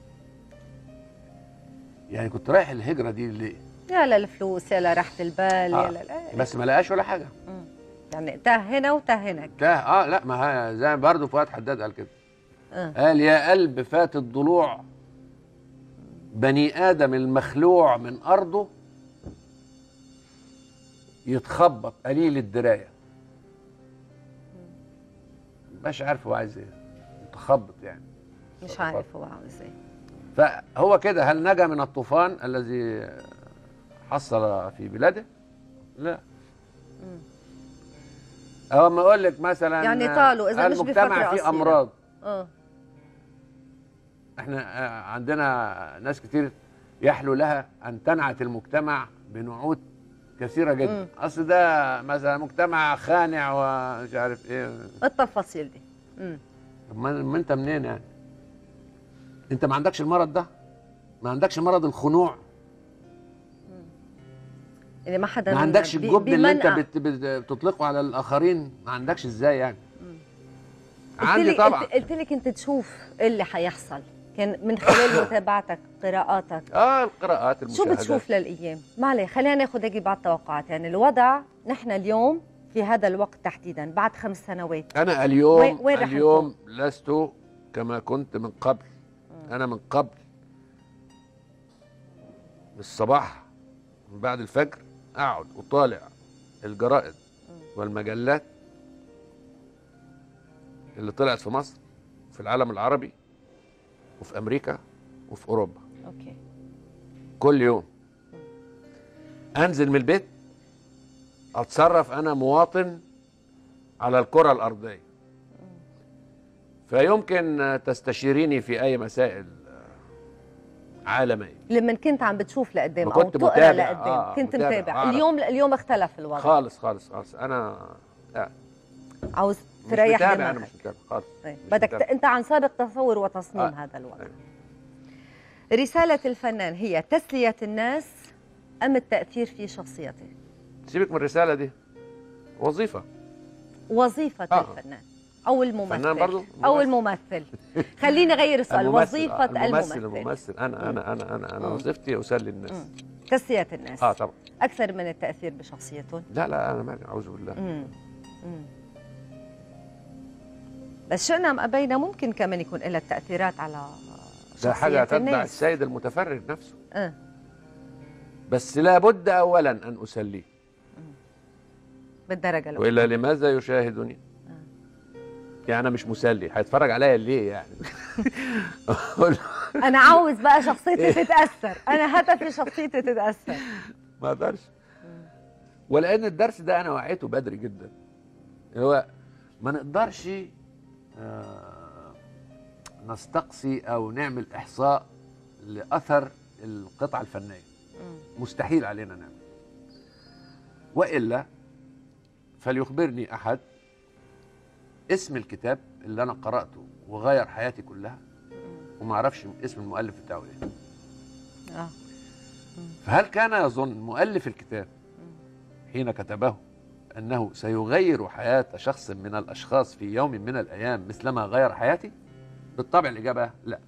يعني كنت رايح الهجره دي ليه يا للفلوس يا لراحه البال آه. يا لل... بس ما لقاش ولا حاجه مم. يعني تاه هنا وتاه هناك ده اه لا ما ها- زي برضه فؤاد حداد قال كده آه. قال يا قلب فات الضلوع بني ادم المخلوع من ارضه يتخبط قليل الدرايه مش عارف هو عايز ايه متخبط يعني مش عارف هو عاوز ايه فهو كده هل نجا من الطوفان الذي حصل في بلاده لا مم. او ما اقول لك مثلا يعني طالوا، إذا مش المجتمع بفترة فيه قصيرة. امراض اه احنا آه، عندنا ناس كتير يحلو لها ان تنعت المجتمع بنعوت كثيره جدا مم. اصل ده مثلا مجتمع خانع ومش عارف ايه التفاصيل دي مم. طب ما ما انت منين يعني انت ما عندكش المرض ده ما عندكش مرض الخنوع اللي ما حدا ما عندكش بي- الجبن اللي انت بمنقع. بت- بت- بتطلقه على الاخرين ما عندكش ازاي يعني قلت عندي لي- طبعا قلت- قلت لك انت تشوف إيه اللي حيحصل كان من خلال متابعتك قراءاتك اه القراءات شو المشاهدات بتشوف للايام؟ ما عليه خلينا ناخذ هيك بعض التوقعات يعني الوضع نحن اليوم في هذا الوقت تحديدا بعد خمس سنوات انا اليوم وين- وين رح اليوم لست كما كنت من قبل انا من قبل الصباح من بعد الفجر اقعد اطالع الجرائد والمجلات اللي طلعت في مصر في العالم العربي وفي امريكا وفي اوروبا اوكي كل يوم انزل من البيت اتصرف انا مواطن على الكره الارضيه فيمكن تستشيريني في اي مسائل عالميه لما كنت عم بتشوف لقدام ما او كنت تقرا متابع، لقدام آه، كنت متابع، متابع أعرف. اليوم اليوم اختلف الوضع خالص خالص خالص انا لا عاوز مش تريح متابع انا دماغك مش متابع خالص طيب. مش بدك ت... متابع. انت عن سابق تصور وتصميم آه. هذا الوضع أيوة. رسالة الفنان هي تسلية الناس أم التأثير في شخصيته سيبك من الرساله دي وظيفه وظيفة آه. الفنان أو الممثل فنان برضو؟ أو ممثل. الممثل خليني أغير السؤال الممثل، وظيفة آه، الممثل الممثل, الممثل انا انا انا انا انا مم. وظيفتي اسلي الناس مم. تسلية الناس اه طبعا أكثر من التأثير بشخصيتهم لا لا انا مالي اعوذ بالله مم. مم. بس شئنا أم أبينا ممكن كمان يكون لها تأثيرات على ده حاجه شخصية تتبع الناس السيد المتفرج نفسه آه. بس لابد اولا ان اسليه بالدرجة الأولى والا لماذا يشاهدني يعني انا مش مسلي هيتفرج عليا ليه يعني أقول له أنا عاوز بقى شخصيتي تتأثر أنا هدفي شخصيتي تتأثر ما اقدرش ولان الدرس ده انا وعيته بدري جدا هو ما نقدرش آه، نستقصي او نعمل احصاء لاثر القطعه الفنيه مم. مستحيل علينا نعمل والا فليخبرني احد اسم الكتاب اللي انا قراته وغير حياتي كلها وما اعرفش اسم المؤلف بتاعه ايه آه. فهل كان يظن مؤلف الكتاب حين كتبه انه سيغير حياه شخص من الاشخاص في يوم من الايام مثلما غير حياتي بالطبع الاجابه لا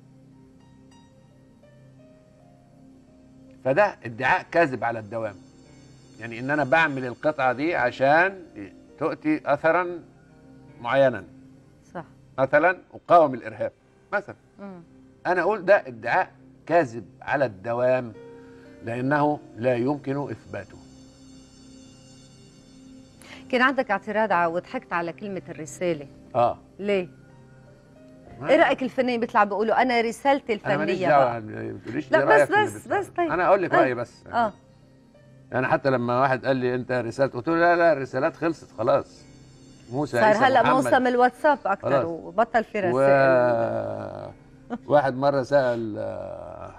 فده ادعاء كاذب على الدوام يعني ان انا بعمل القطعه دي عشان تؤتي اثرا معينا صح مثلا اقاوم الارهاب مثلا مم. انا اقول ده ادعاء كاذب على الدوام لانه لا يمكن اثباته كان عندك اعتراض على وضحكت على كلمة الرسالة اه ليه؟ ايه رأيك الفنانين بيطلع بيقولوا أنا رسالتي انا ماليش الفنية دعوه بقى ما تقوليش لا، لي بس- رأيك في اللي بس- بتقوله. بس طيب. انا اقول لك آه. رايي بس اه يعني حتى لما واحد قال لي انت رسالت قلت له لا لا الرسالات خلصت خلاص موسى صار عيسى هلا محمد. موسم الواتساب أكثر خلاص. وبطل في و... رسائل واحد مره سال آه،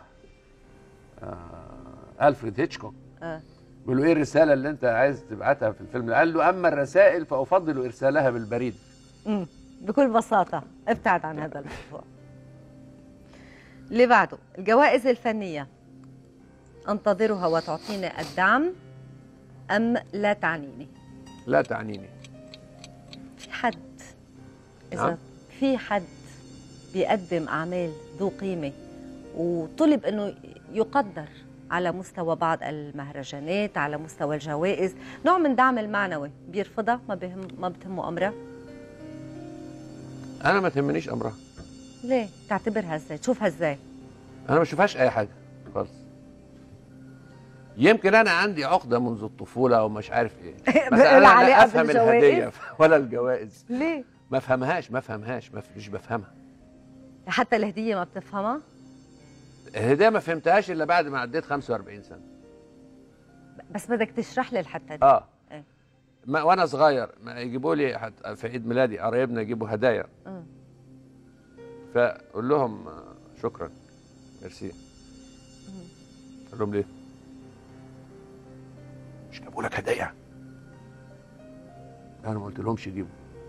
آه، الفريد هيتشكوك آه. بيقول له ايه الرساله اللي انت عايز تبعتها في الفيلم قال له اما الرسائل فافضل ارسالها بالبريد مم. بكل بساطة ابتعد عن هذا الموضوع اللي بعده الجوائز الفنية أنتظرها وتعطيني الدعم أم لا تعنيني لا تعنيني في حد إذا نعم. في حد بيقدم أعمال ذو قيمة وطلب أنه يقدر على مستوى بعض المهرجانات على مستوى الجوائز نوع من دعم المعنوي بيرفضها ما بهم ما بتهمه أمرها انا ما تهمنيش امرها ليه تعتبرها ازاي تشوفها ازاي انا ما بشوفهاش اي حاجه خالص يمكن انا عندي عقده منذ الطفوله او مش عارف ايه بس انا العلاقة لا افهم بالجوائز؟ الهديه ولا الجوائز ليه ما افهمهاش ما افهمهاش ما ف- مش بفهمها حتى الهدية ما بتفهمها الهديه ما فهمتهاش الا بعد ما عديت 45 سنه بس بدك تشرح لي الحتة دي اه إيه. ما وانا صغير ما يجيبوا لي حت- في عيد ميلادي قرايبنا يجيبوا هدايا مم. فاقول لهم آه، شكرا ميرسي اقول لهم ليه؟ مش جابوا لك هدايا؟ انا ما قلت لهمش يجيبوا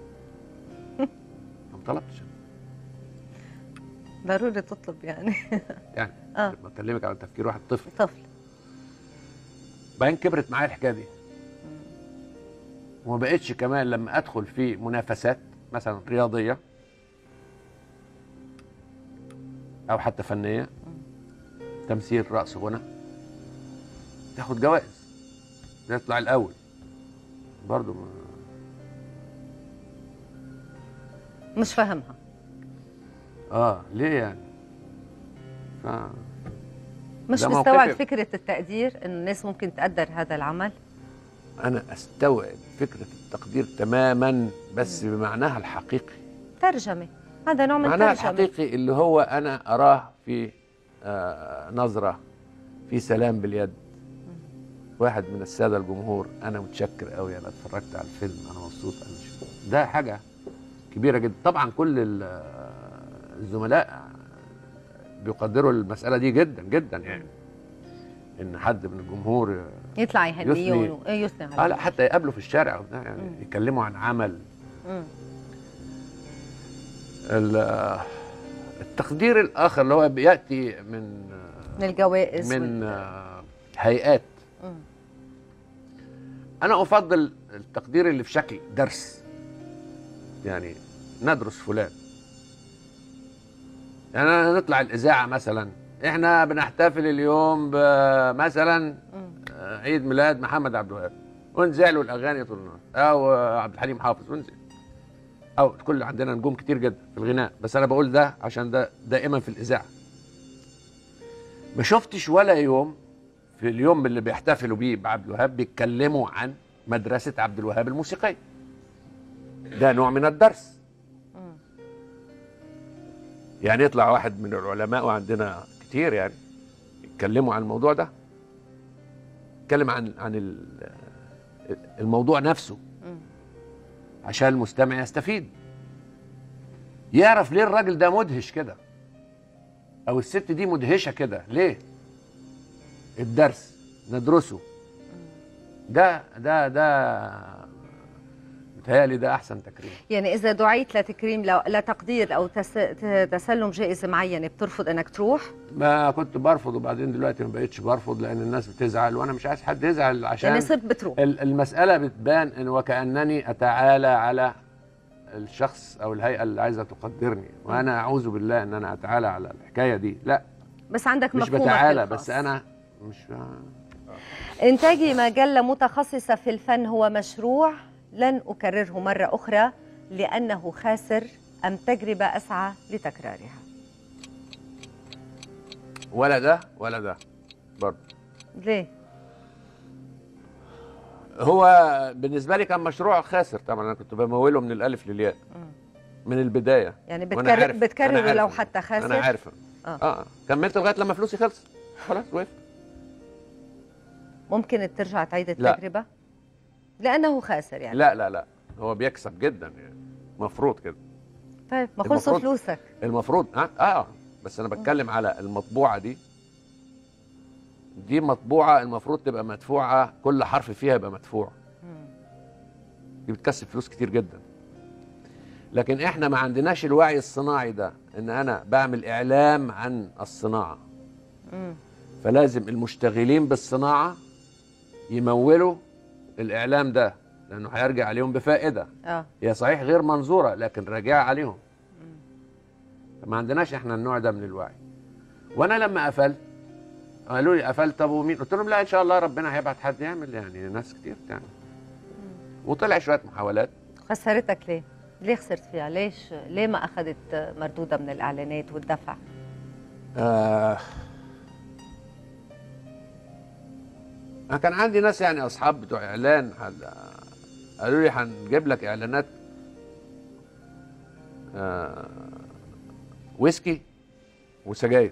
ما طلبتش ضروري تطلب يعني يعني اه بكلمك على تفكير واحد طفل طفل بعدين كبرت معايا الحكايه دي وما بقتش كمان لما ادخل في منافسات مثلا رياضيه او حتى فنيه تمثيل رقص غنى تاخد جوائز تطلع الاول برضه ما مش فاهمها اه ليه يعني ف... مش ده مستوعب موقفي. فكره التقدير انه الناس ممكن تقدر هذا العمل انا استوعب فكره التقدير تماما بس بمعناها الحقيقي ترجمه هذا نوع من معناها الترجمه الحقيقي اللي هو انا اراه في آه نظره في سلام باليد واحد من الساده الجمهور انا متشكر قوي انا اتفرجت على الفيلم انا مبسوط انا مش- ده حاجه كبيره جدا طبعا كل ال- آه، الزملاء بيقدروا المساله دي جدا جدا يعني ان حد من الجمهور يطلع يهنيه يثني. ون- إيه يثني اه لا عليه حتى يقابله في الشارع وبتاع يعني مم. يتكلموا عن عمل مم. ال- آه، التقدير الاخر اللي هو بياتي من آه، من الجوائز من وال- آه، هيئات مم. انا افضل التقدير اللي في شكل درس يعني ندرس فلان يعني أنا نطلع الاذاعه مثلا احنا بنحتفل اليوم مثلا مم. عيد ميلاد محمد عبد الوهاب ونذيع له الاغاني طول النهار او آه، عبد الحليم حافظ ونذيع او كل عندنا نجوم كتير جدا في الغناء بس انا بقول ده عشان ده دائما في الاذاعه ما شفتش ولا يوم في اليوم اللي بيحتفلوا بيه بعبد الوهاب بيتكلموا عن مدرسه عبد الوهاب الموسيقيه ده نوع من الدرس مم. يعني يطلع واحد من العلماء وعندنا كتير يعني يتكلموا عن الموضوع ده يتكلم عن عن ال- الموضوع نفسه مم. عشان المستمع يستفيد يعرف ليه الراجل ده مدهش كده او الست دي مدهشه كده ليه الدرس ندرسه ده ده ده متهيألي ده احسن تكريم يعني اذا دعيت لتكريم لو- لتقدير او تس... ت- تسلم جائزه معينه بترفض انك تروح ما كنت برفض وبعدين دلوقتي ما بقتش برفض لان الناس بتزعل وانا مش عايز حد يزعل عشان يعني صرت بتروح ال- المسألة بتبان إن وكأنني أتعالى على الشخص أو الهيئة اللي عايزة تقدرني وأنا أعوذ بالله إن أنا أتعالى على الحكاية دي لا بس عندك مش مفهومك بتعالى الخاص. بس أنا مش إنتاجي مجلة متخصصة في الفن هو مشروع لن أكرره مرة أخرى لأنه خاسر أم تجربة أسعى لتكرارها ولا ده ولا ده برضه ليه؟ هو بالنسبة لي كان مشروع خاسر طبعا أنا كنت بموله من الألف للياء مم. من البداية يعني وأنا بتكرر عارف- أنا بتكرره عارف لو إن- حتى خاسر أنا عارف آه. آه. كملت لغاية لما فلوسي خلصت خلاص وقفت ممكن ترجع تعيد لا. التجربة؟ لأنه خاسر يعني لا لا لا هو بيكسب جدا يعني مفروض كده طيب ما خلصوا المفروض- فلوسك المفروض اه, آه بس انا بتكلم على المطبوعه دي دي مطبوعه المفروض تبقى مدفوعه كل حرف فيها يبقى مدفوع مم. دي بتكسب فلوس كتير جدا لكن احنا ما عندناش الوعي الصناعي ده ان انا بعمل اعلام عن الصناعه مم. فلازم المشتغلين بالصناعه يمولوا الاعلام ده لانه هيرجع عليهم بفائده اه هي صحيح غير منظوره لكن راجعه عليهم ما عندناش احنا النوع ده من الوعي وانا لما قفلت قالوا لي قفلت طب ومين قلت لهم لا ان شاء الله ربنا هيبعت حد يعمل يعني ناس كتير تعمل وطلع شويه محاولات خسرتك ليه؟ ليه خسرت فيها؟ ليش ليه ما أخذت مردودة من الإعلانات والدفع؟ آه انا كان عندي ناس يعني اصحاب بتوع اعلان حد- قالوا لي هنجيب لك اعلانات آه ويسكي وسجاير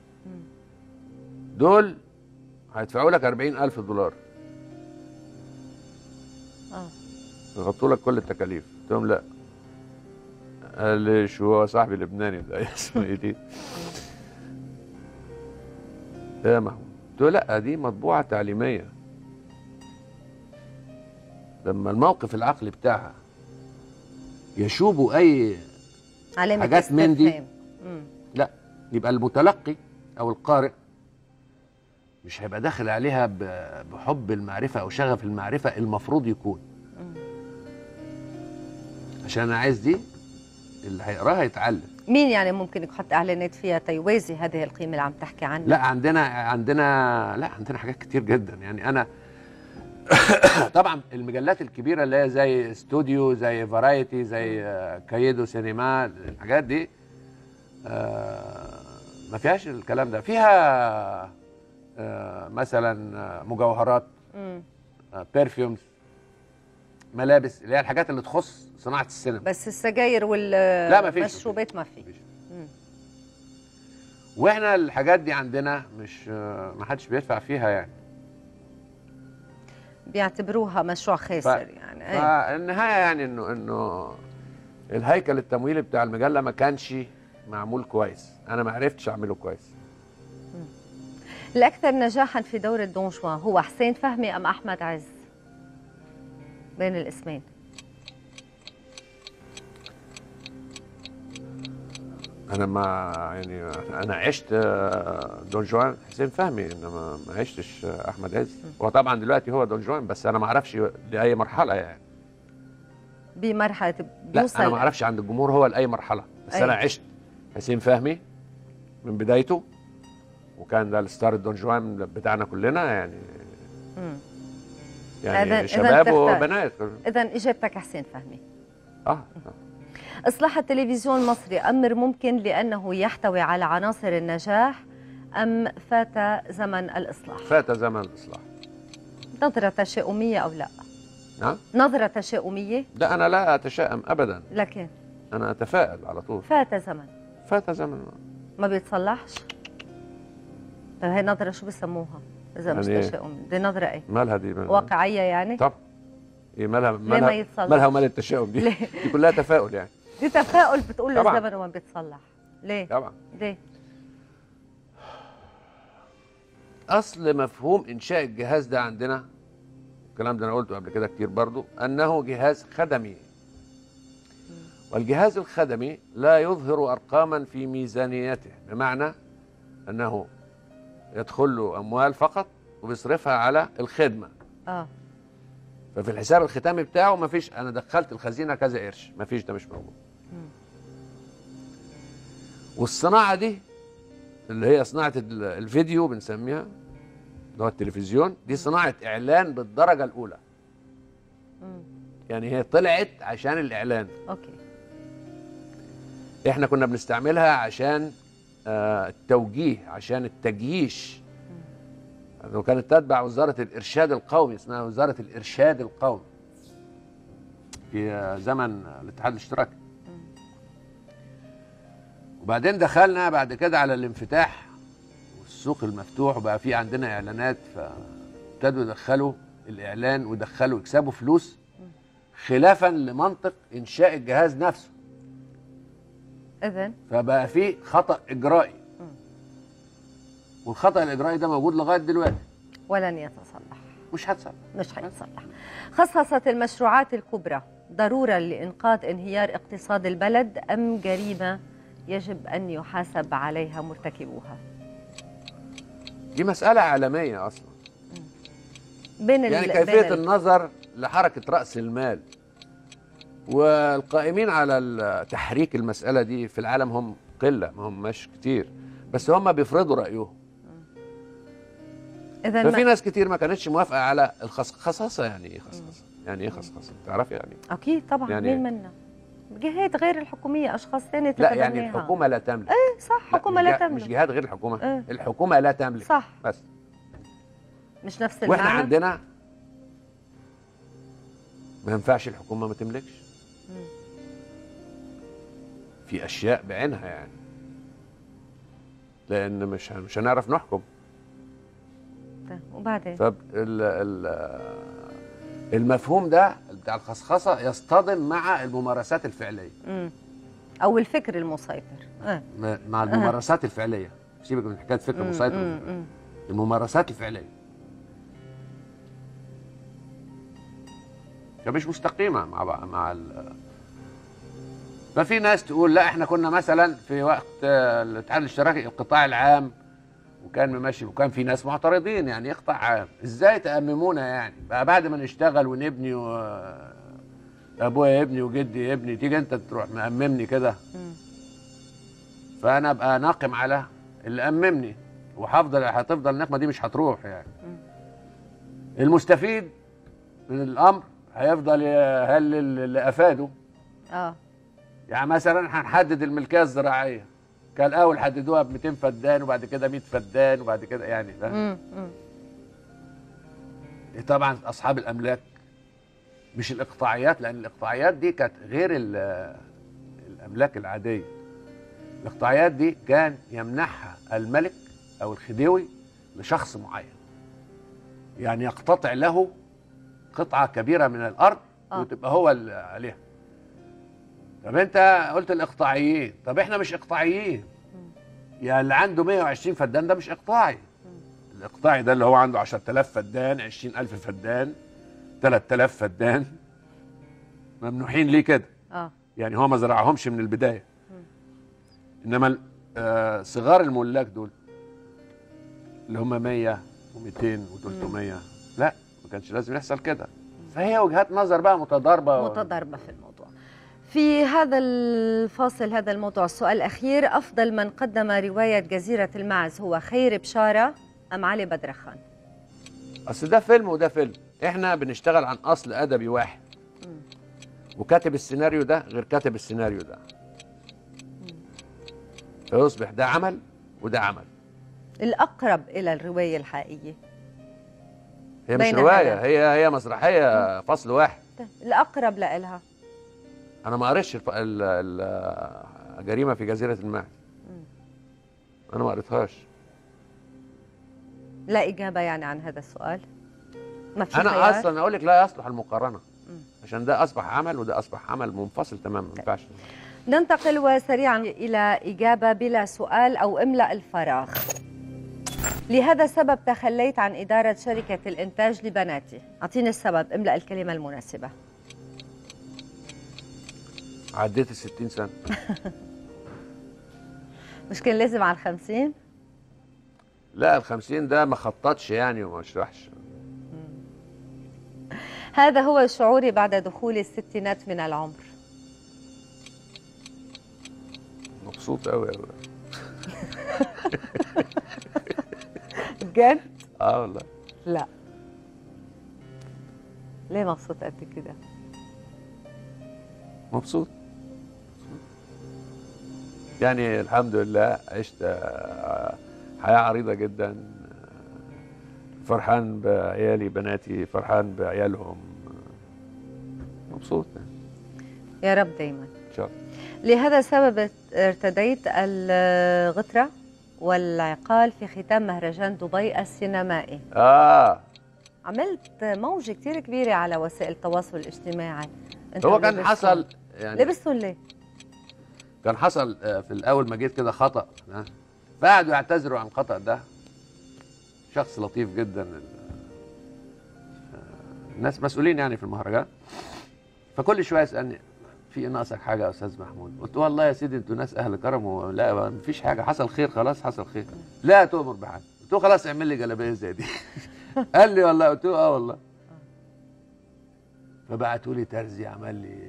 دول هيدفعوا لك 40000 دولار اه يغطوا لك كل التكاليف قلت لهم لا قال لي شو هو صاحبي اللبناني ده اسمه ايه دي يا محمود قلت له لا دي مطبوعه تعليميه لما الموقف العقلي بتاعها يشوب اي علامة حاجات من دي. استفهام. مم. لا يبقى المتلقي او القارئ مش هيبقى داخل عليها ب- بحب المعرفه او شغف المعرفه المفروض يكون مم. عشان انا عايز دي اللي هيقراها يتعلم مين يعني ممكن يحط اعلانات فيها تيوازي هذه القيمه اللي عم تحكي عنها لا عندنا عندنا لا عندنا حاجات كتير جدا يعني انا طبعا المجلات الكبيره اللي هي زي استوديو زي فرايتي زي آه، كايدو سينما الحاجات دي آه، ما فيهاش الكلام ده فيها آه، مثلا آه، مجوهرات مم. بيرفيومز ملابس اللي هي الحاجات اللي تخص صناعه السينما بس السجاير وال لا، ما فيش. المشروبات ما في مفيش. مم. واحنا الحاجات دي عندنا مش آه، ما حدش بيدفع فيها يعني بيعتبروها مشروع خاسر يعني أي. فالنهايه يعني انه انه الهيكل التمويلي بتاع المجله ما كانش معمول كويس انا ما عرفتش اعمله كويس الأكثر نجاحا في دور دون جوان هو حسين فهمي أم أحمد عز؟ بين الاسمين انا ما يعني انا عشت آه، دون جوان حسين فهمي انما ما عشتش آه، احمد عز هو طبعا دلوقتي هو دون جوان بس انا ما اعرفش لاي مرحله يعني بمرحلة لا بيوصل انا ما اعرفش عند الجمهور هو لاي مرحله بس أيوة. انا عشت حسين فهمي من بدايته وكان ده الستار الدون جوان بتاعنا كلنا يعني مم. يعني إذن- إذن شباب تختار. وبنات إذا إجابتك حسين فهمي اه إصلاح التلفزيون المصري أمر ممكن لأنه يحتوي على عناصر النجاح أم فات زمن الإصلاح؟ فات زمن الاصلاح نظرة تشاؤمية أو لا؟ نعم نظرة تشاؤمية لا انا لا اتشائم ابدا لكن انا اتفائل على طول فات زمن فات زمن ما بيتصلحش؟ طيب هي نظرة شو بسموها؟ إذا مش يعني إيه؟ تشاؤم دي نظرة إيه؟ مالها دي مالها واقعية يعني؟ طب إيه مالها ليه مالها ما يتصلح؟ مالها ومال التشاؤم دي ليه؟ دي كلها تفاؤل يعني دي تفاؤل بتقول له طبعاً. الزمن وما بيتصلح ليه؟ طبعا ليه؟ اصل مفهوم انشاء الجهاز ده عندنا الكلام ده انا قلته قبل كده كتير برضو انه جهاز خدمي والجهاز الخدمي لا يظهر ارقاما في ميزانيته بمعنى انه يدخل له اموال فقط وبيصرفها على الخدمه اه ففي الحساب الختامي بتاعه ما فيش انا دخلت الخزينه كذا قرش ما فيش ده مش موجود مم. والصناعه دي اللي هي صناعه ال- الفيديو بنسميها اللي هو التلفزيون دي صناعه اعلان بالدرجه الاولى مم. يعني هي طلعت عشان الاعلان اوكي احنا كنا بنستعملها عشان آه، التوجيه عشان التجييش وكانت تتبع وزاره الارشاد القومي اسمها وزاره الارشاد القومي في آه، زمن الاتحاد الاشتراكي وبعدين دخلنا بعد كده على الانفتاح والسوق المفتوح وبقى في عندنا اعلانات فابتدوا يدخلوا الاعلان ويدخلوا يكسبوا فلوس خلافا لمنطق انشاء الجهاز نفسه اذا فبقى في خطا اجرائي والخطا الاجرائي ده موجود لغايه دلوقتي ولن يتصلح مش هتصلح مش حيتصلح خصصت المشروعات الكبرى ضرورة لإنقاذ انهيار اقتصاد البلد أم جريمة يجب أن يحاسب عليها مرتكبوها دي مساله عالميه اصلا بين يعني ال... كيفيه بين ال... النظر لحركه راس المال والقائمين على ال- تحريك المساله دي في العالم هم قله ما هم مش كتير بس هم بيفرضوا رايهم إذا ففي ما... ناس كتير ما كانتش موافقه على الخصخصه يعني ايه خصخصه يعني ايه خصخصه تعرفي يعني أكيد طبعا يعني يعني مين منا جهات غير الحكومية أشخاص ثانية لا يعني تتبناها. الحكومه لا تملك إيه صح لا، حكومة مش لا جه- تملك مش جهات غير الحكومه إيه. الحكومه لا تملك صح بس مش نفس واحنا المعنى عندنا ما ينفعش الحكومه ما تملكش مم. في اشياء بعينها يعني لان مش هن- مش هنعرف نحكم طيب، وبعدين فب ال- ال- المفهوم ده بتاع الخصخصه يصطدم مع الممارسات الفعليه مم. او الفكر المسيطر آه. م- مع الممارسات الفعليه سيبك من حكايه فكر مم، مسيطر مم، مم. الممارسات الفعليه فمش مستقيمه مع بعض مع ال ففي ناس تقول لا احنا كنا مثلا في وقت آه، الاتحاد الاشتراكي القطاع العام وكان ماشي وكان في ناس معترضين يعني ايه قطاع عام ازاي تأممونا يعني بقى بعد ما نشتغل ونبني و... ابويا يبني وجدي يبني تيجي انت تروح مأممني كده مم. فانا ابقى ناقم على اللي أممني وهفضل هتفضل النقمه دي مش هتروح يعني مم. المستفيد من الامر هيفضل يهلل اللي افاده اه يعني مثلا هنحدد الملكيه الزراعيه كان الاول حددوها ب 200 فدان وبعد كده 100 فدان وبعد كده يعني ده مم. مم. طبعا اصحاب الاملاك مش الاقطاعيات لان الاقطاعيات دي كانت غير ال- الاملاك العاديه الاقطاعيات دي كان يمنحها الملك او الخديوي لشخص معين يعني يقتطع له قطعه كبيره من الارض آه. وتبقى هو اللي عليها طب انت قلت الاقطاعيين طب احنا مش اقطاعيين يعني اللي عنده 120 فدان ده مش اقطاعي الاقطاعي ده اللي هو عنده 10000 فدان 20000 فدان 3000 فدان ممنوحين ليه كده اه يعني هو ما زرعهمش من البدايه انما ال- آه، صغار الملاك دول اللي هم 100 و200 و300 لا ما كانش لازم يحصل كده فهي وجهات نظر بقى متضاربه متضاربة في الموضوع في هذا الفاصل هذا الموضوع السؤال الأخير أفضل من قدم رواية جزيرة المعز هو خير بشارة أم علي بدرخان اصل ده فيلم وده فيلم احنا بنشتغل عن اصل ادبي واحد مم. وكاتب السيناريو ده غير كاتب السيناريو ده فيصبح ده عمل وده عمل الأقرب إلى الرواية الحقيقية هي مش بين روايه هذا. هي هي مسرحيه فصل واحد الأقرب لإلها انا ما قريتش الف- ال- ال- الجريمه في جزيره الماء انا ما قريتهاش لا إجابة يعني عن هذا السؤال ما في انا خيار؟ اصلا اقول لك لا يصلح المقارنه مم. عشان ده اصبح عمل وده اصبح عمل منفصل تماما ما ينفعش ننتقل وسريعا إلى إجابة بلا سؤال أو املأ الفراغ لهذا السبب تخليت عن إدارة شركة الإنتاج لبناتي أعطيني السبب املأ الكلمة المناسبة عديت ال 60 سنه مش كان لازم على الخمسين لا ال 50 ده ما خططش يعني وما شرحش هذا هو شعوري بعد دخول الستينات من العمر مبسوط قوي قوي بجد؟ اه والله لا ليه مبسوط قد كده؟ مبسوط يعني الحمد لله عشت آه، حياة عريضة جدا آه، فرحان بعيالي بناتي فرحان بعيالهم آه، مبسوط يعني يا رب دايما ان شاء الله لهذا السبب ارتديت الغترة والعقال في ختام مهرجان دبي السينمائي اه عملت موجة كتير كبيرة على وسائل التواصل الاجتماعي انت هو كان لبستهم. حصل يعني لبستهم ليه؟ كان حصل آه، في الاول ما جيت كده خطا آه، فقعدوا يعتذروا عن الخطا ده شخص لطيف جدا ال- آه، الناس مسؤولين يعني في المهرجان فكل شويه يسالني في ناقصك حاجه يا استاذ محمود قلت والله يا سيدي انتوا ناس اهل كرم ولا ما فيش حاجه حصل خير خلاص حصل خير لا تؤمر بحاجه قلت له خلاص اعمل لي جلابيه زي دي قال لي والله قلت له اه والله فبعتوا لي ترزي عمل لي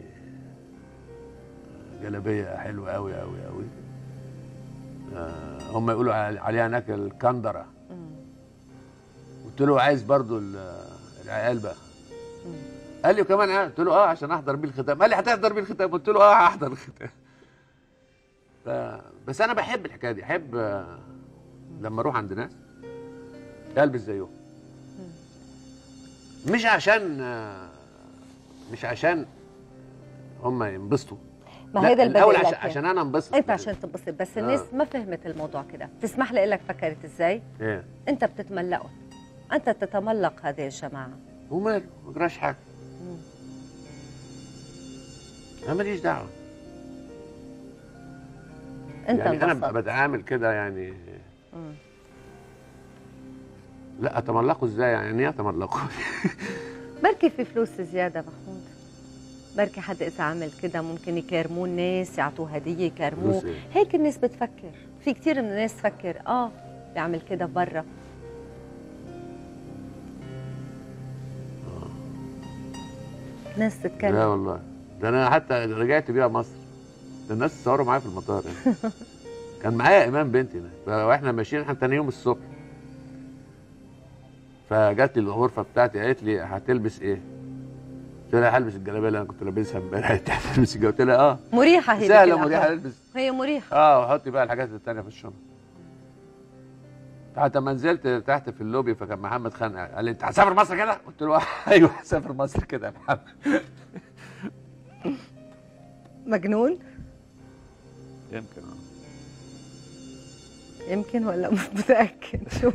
جلابيه حلوه قوي قوي قوي آه هم يقولوا عل- عليها هناك الكندره مم. قلت له عايز برضو ال- العيال بقى مم. قال لي كمان آه. قلت له اه عشان احضر بيه الختام قال لي هتحضر بيه الختام قلت له اه هحضر الختام ف... بس انا بحب الحكايه دي احب آه، لما اروح عند ناس البس زيهم مش عشان آه، مش عشان هم ينبسطوا ما لا، هيدا الاول البديل عشان, لك. عشان انا انبسط انت عشان تنبسط بس الناس آه. ما فهمت الموضوع كده تسمح لي لك فكرت ازاي ايه انت بتتملقهم انت تتملق هذه الجماعه وماله ما جراش حاجه مم. انا ماليش دعوه انت يعني انا انبسطت. بتعامل كده يعني مم. لا اتملقوا ازاي يعني ايه اتملقوا بركي في فلوس زياده محمود بركي حدا اذا عمل كده ممكن يكرموه الناس يعطوه هديه يكرموه فلوس إيه؟ هيك الناس بتفكر في كتير من الناس تفكر اه بيعمل كده برا ناس لا تتكلم والله ده انا حتى رجعت بيها مصر ده الناس تصوروا معايا في المطار يعني. كان معايا ايمان بنتي ده واحنا ماشيين احنا تاني يوم الصبح فجت لي الغرفه بتاعتي قالت لي هتلبس ايه؟ قلت لها هلبس الجلابيه اللي انا كنت لابسها امبارح قالت لي هتلبس الجلابيه قلت لها اه مريحه هي سهله بكل مريحه الأحوال. البس هي مريحه اه وحطي بقى الحاجات التانية في الشنطه حتى ما نزلت تحت في اللوبي فكان محمد خان قال لي انت هتسافر مصر كده؟ قلت له ايوه هسافر مصر كده يا محمد مجنون يمكن اه يمكن ولا مش متاكد شو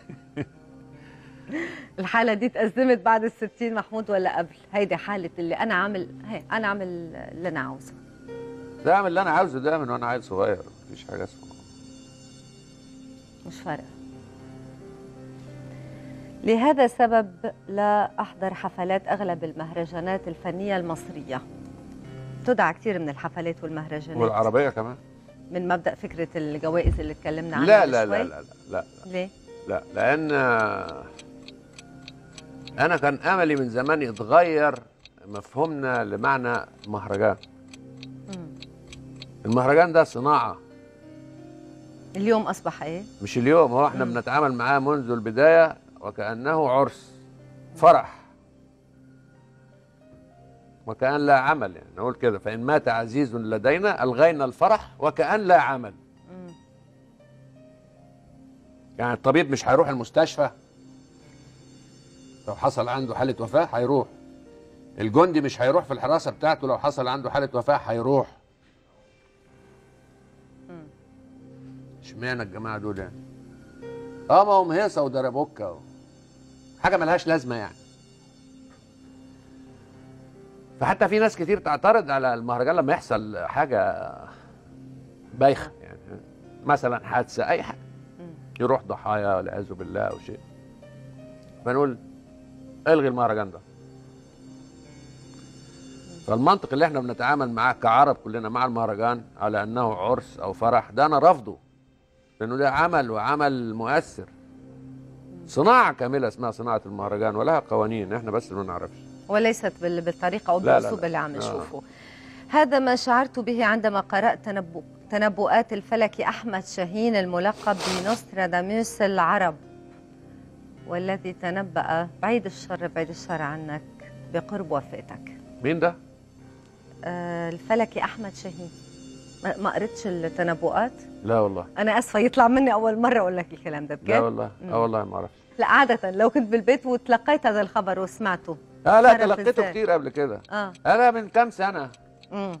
الحالة دي تأزمت بعد الستين محمود ولا قبل؟ هيدي حالة اللي أنا عامل هي أنا عامل اللي أنا عاوزه ده اعمل اللي انا عاوزه ده من وانا عيل صغير مفيش حاجه اسمها مش فارقة لهذا السبب لا أحضر حفلات أغلب المهرجانات الفنية المصرية تدعى كثير من الحفلات والمهرجانات والعربيه كمان من مبدأ فكرة الجوائز اللي اتكلمنا عنها لا من لا شوي. لا لا لا ليه؟ لا لان انا كان املي من زمان يتغير مفهومنا لمعنى مهرجان مم. المهرجان ده صناعه اليوم أصبح إيه؟ مش اليوم هو احنا مم. بنتعامل معاه منذ البدايه وكانه عرس فرح وكأن لا عمل يعني نقول كده فإن مات عزيز لدينا ألغينا الفرح وكأن لا عمل مم. يعني الطبيب مش هيروح المستشفى لو حصل عنده حالة وفاة هيروح الجندي مش هيروح في الحراسة بتاعته لو حصل عنده حالة وفاة هيروح مم. اشمعنى الجماعة دول يعني اه ما هم هيصة ودربوكة و... حاجة ملهاش لازمة يعني فحتى في ناس كتير تعترض على المهرجان لما يحصل حاجة بايخة يعني مثلا حادثة أي حاجة مم. يروح ضحايا والعياذ بالله او شيء فنقول الغي المهرجان ده فالمنطق اللي احنا بنتعامل معاه كعرب كلنا مع المهرجان على انه عرس او فرح ده انا رافضه لانه ده عمل وعمل مؤثر صناعه كامله اسمها صناعه المهرجان ولها قوانين احنا بس ما نعرفش وليست بال- بالطريقة أو لا، لا، بالأسلوب لا. اللي عم آه. نشوفه هذا ما شعرت به عندما قرأت تنبؤ تنبؤات الفلكي أحمد شاهين الملقب بنوستراداموس العرب والذي تنبأ بعيد الشر بعيد الشر عنك بقرب وفاتك مين ده؟ آه، الفلكي أحمد شاهين ما- ما قريتش التنبؤات لا والله أنا أسفة يطلع مني أول مرة أقول لك الكلام ده لا بجد والله مم. اه والله ما اعرفش لا عادة لو كنت بالبيت وتلقيت هذا الخبر وسمعته اه لا عرف تلقيته إزاي؟ كتير قبل كده اه انا من كام سنه امم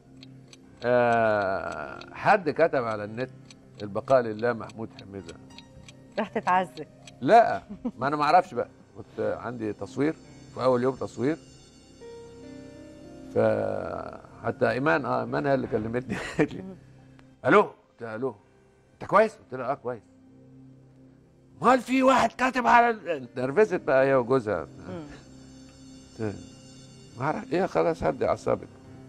آه حد كتب على النت البقاء لله محمود حميده رح تتعذب لا ما انا ما اعرفش بقى كنت عندي تصوير في اول يوم تصوير ف حتى ايمان اه ايمان هي اللي كلمتني قالت لي الو قلت لها الو انت كويس؟ قلت لها اه كويس امال في واحد كاتب على ال- نرفزت بقى هي وجوزها مم. قلت ما اعرف ايه خلاص هدي اعصابك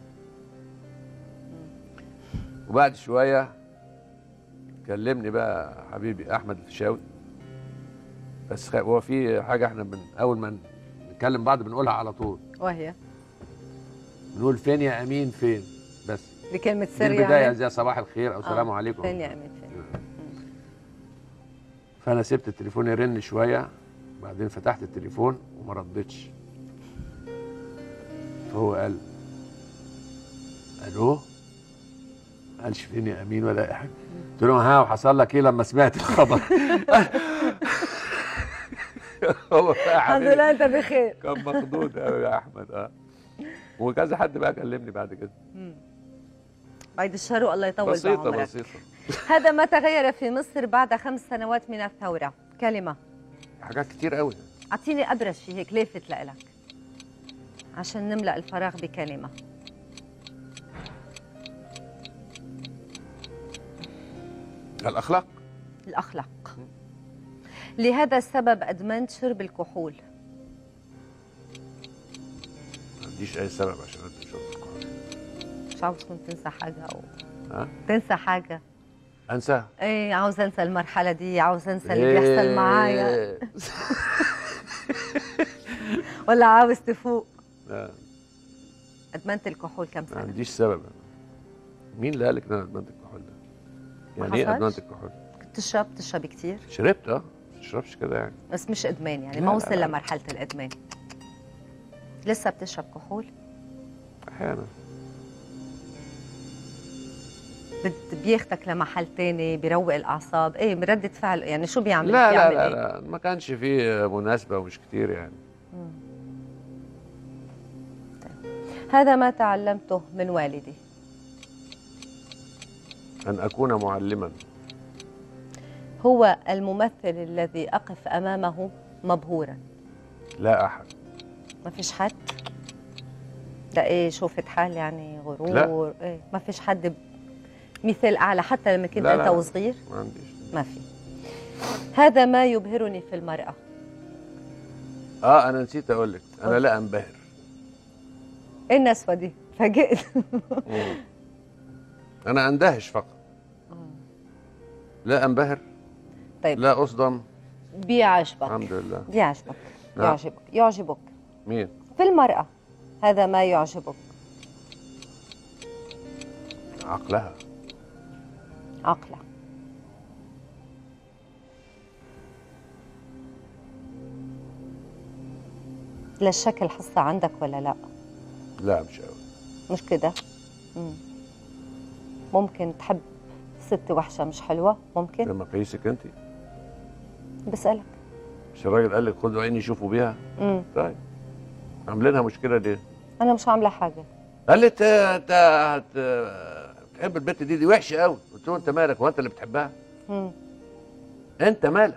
وبعد شويه كلمني بقى حبيبي احمد الفيشاوي بس خ- هو في حاجه احنا من اول ما نتكلم بعض بنقولها على طول وهي بنقول فين يا امين فين بس بكلمة دي سر البدايه يعني زي صباح الخير او آه، سلام عليكم فين يا أمين فين فانا سبت التليفون يرن شويه بعدين فتحت التليفون وما ردتش فهو قال الو ما قالش فين يا امين ولا اي حاجه قلت له ها وحصل لك ايه لما سمعت الخبر هو بقى الحمد حبيبي لله أنت بخير كان مخضوض قوي يا احمد اه وكذا حد بقى كلمني بعد كده مم. بعد الشر والله يطول بسيطه بعمرك بسيطه هذا ما تغير في مصر بعد خمس سنوات من الثورة كلمة حاجات كتير قوي أعطيني أبرز شيء هيك لافت لإلك عشان نملأ الفراغ بكلمة الاخلاق الأخلاق لهذا السبب أدمنت شرب الكحول ما عنديش اي سبب عشان انت شرب الكحول مش عاوزكم تنسى حاجة أو ها تنسى حاجة انسى ايه عاوز انسى المرحلة دي عاوز انسى اللي بيحصل معايا إيه. ولا عاوز تفوق لا، ادمنت الكحول كم ما سنة عنديش سبب أنا. مين اللي قال لك ان انا ادمنت الكحول ده؟ ما يعني ايه حصلش؟ ادمنت الكحول؟ كنت تشرب تشرب كتير شربت اه ما تشربش كده يعني بس مش ادمان يعني لا، ما لا، وصل لا. لمرحلة الادمان لسه بتشرب كحول احيانا بت- بياخدك لمحل تاني بيروق الاعصاب ايه بردة فعل يعني شو بيعمل لا لا بيعمل لا, إيه؟ لا ما كانش فيه مناسبه ومش كتير يعني مم. طيب. هذا ما تعلمته من والدي ان اكون معلما هو الممثل الذي أقف أمامه مبهورا لا احد ما فيش حد ده ايه شوفة حال يعني غرور ايه ما فيش حد ب- مثال أعلى حتى لما كنت لا، أنت لا. وصغير ما عنديش ما في هذا ما يبهرني في المرأة اه انا نسيت اقول لك انا لا انبهر ايه النسوة دي فاجئت مم. انا اندهش فقط لا انبهر طيب لا اصدم بيعجبك الحمد لله بيعجبك نعم. يعجبك يعجبك مين في المرأة هذا ما يعجبك عقلها عقلة للشكل حصة عندك ولا لا لا مش قوي مش كده مم. ممكن تحب ست وحشة مش حلوة ممكن لما قيسك انت بسألك مش الراجل قال لك خدوا عيني شوفوا بيها مم. طيب عاملينها مشكله ليه؟ أنا مش عاملة حاجة قال لي انت انت هت- بتحب البنت دي دي وحشه قوي قلت له انت مالك هو انت اللي بتحبها؟ مم. انت مالك؟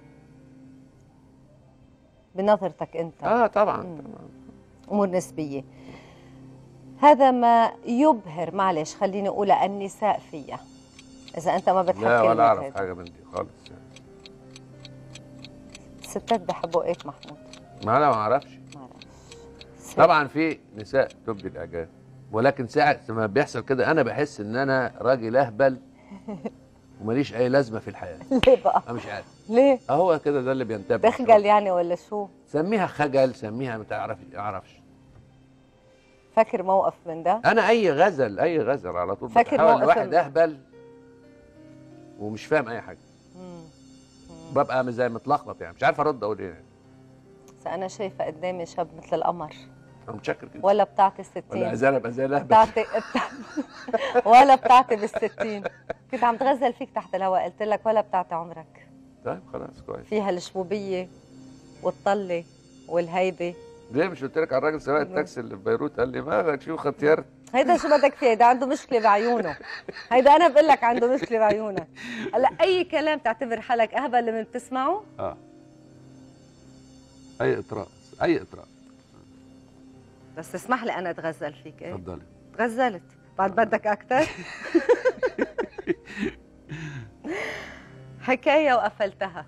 بنظرتك أنت اه طبعا مم. طبعا أمور نسبية هذا ما يبهر معلش خليني أقول النساء فيا إذا أنت ما بتحب لا كلمة ولا اعرف هيك. حاجه من دي خالص يعني الستات بحبوا إيه محمود ما انا ما اعرفش ما أعرف. ست- طبعا في نساء تبدي الاعجاب ولكن ساعة ما بيحصل كده انا بحس ان انا راجل اهبل وماليش اي لازمه في الحياه ليه بقى انا مش عارف ليه اهو كده ده اللي بينتبه بخجل يعني ولا شو سميها خجل سميها ما تعرفش اعرفش فاكر موقف من ده انا اي غزل اي غزل على طول فاكر بتحاول موقف واحد ال- اهبل ومش فاهم اي حاجه مم. مم. ببقى زي متلخبط يعني مش عارف ارد اقول ايه يعني. بس انا شايفه قدامي شاب مثل القمر انا متشكر جدا ولا بتاعتي ولا الستين ازال ابقى زي الاهبل بتاعتي بتاع- ولا بتاعتي بالستين كنت عم تغزل فيك تحت الهواء قلت لك ولا بتاعتي عمرك طيب خلاص كويس فيها الشبوبيه والطله والهيبه ليه مش قلت لك على الراجل سواق التاكسي اللي في بيروت قال لي مالك شو ختيار هيدا شو بدك فيه هيدا عنده مشكله بعيونه هيدا انا بقول لك عنده مشكله بعيونك هلا اي كلام تعتبر حالك اهبل لما بتسمعه اه اي اطراء اي اطراء بس اسمح لي انا اتغزل فيك ايه اتفضلي تغزلت بعد بدك اكثر حكايه وقفلتها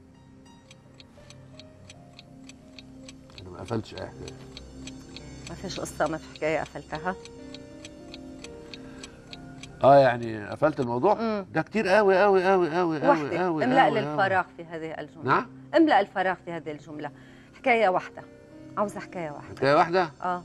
انا ما قفلتش اي حكايه ما فيش قصه ما في حكايه قفلتها اه يعني قفلت الموضوع مم. ده كتير قوي قوي قوي قوي قوي وحده قوي املا قوي لي الفراغ في هذه الجمله نعم املا الفراغ في هذه الجمله حكايه واحده عاوزه حكايه واحده حكايه واحده اه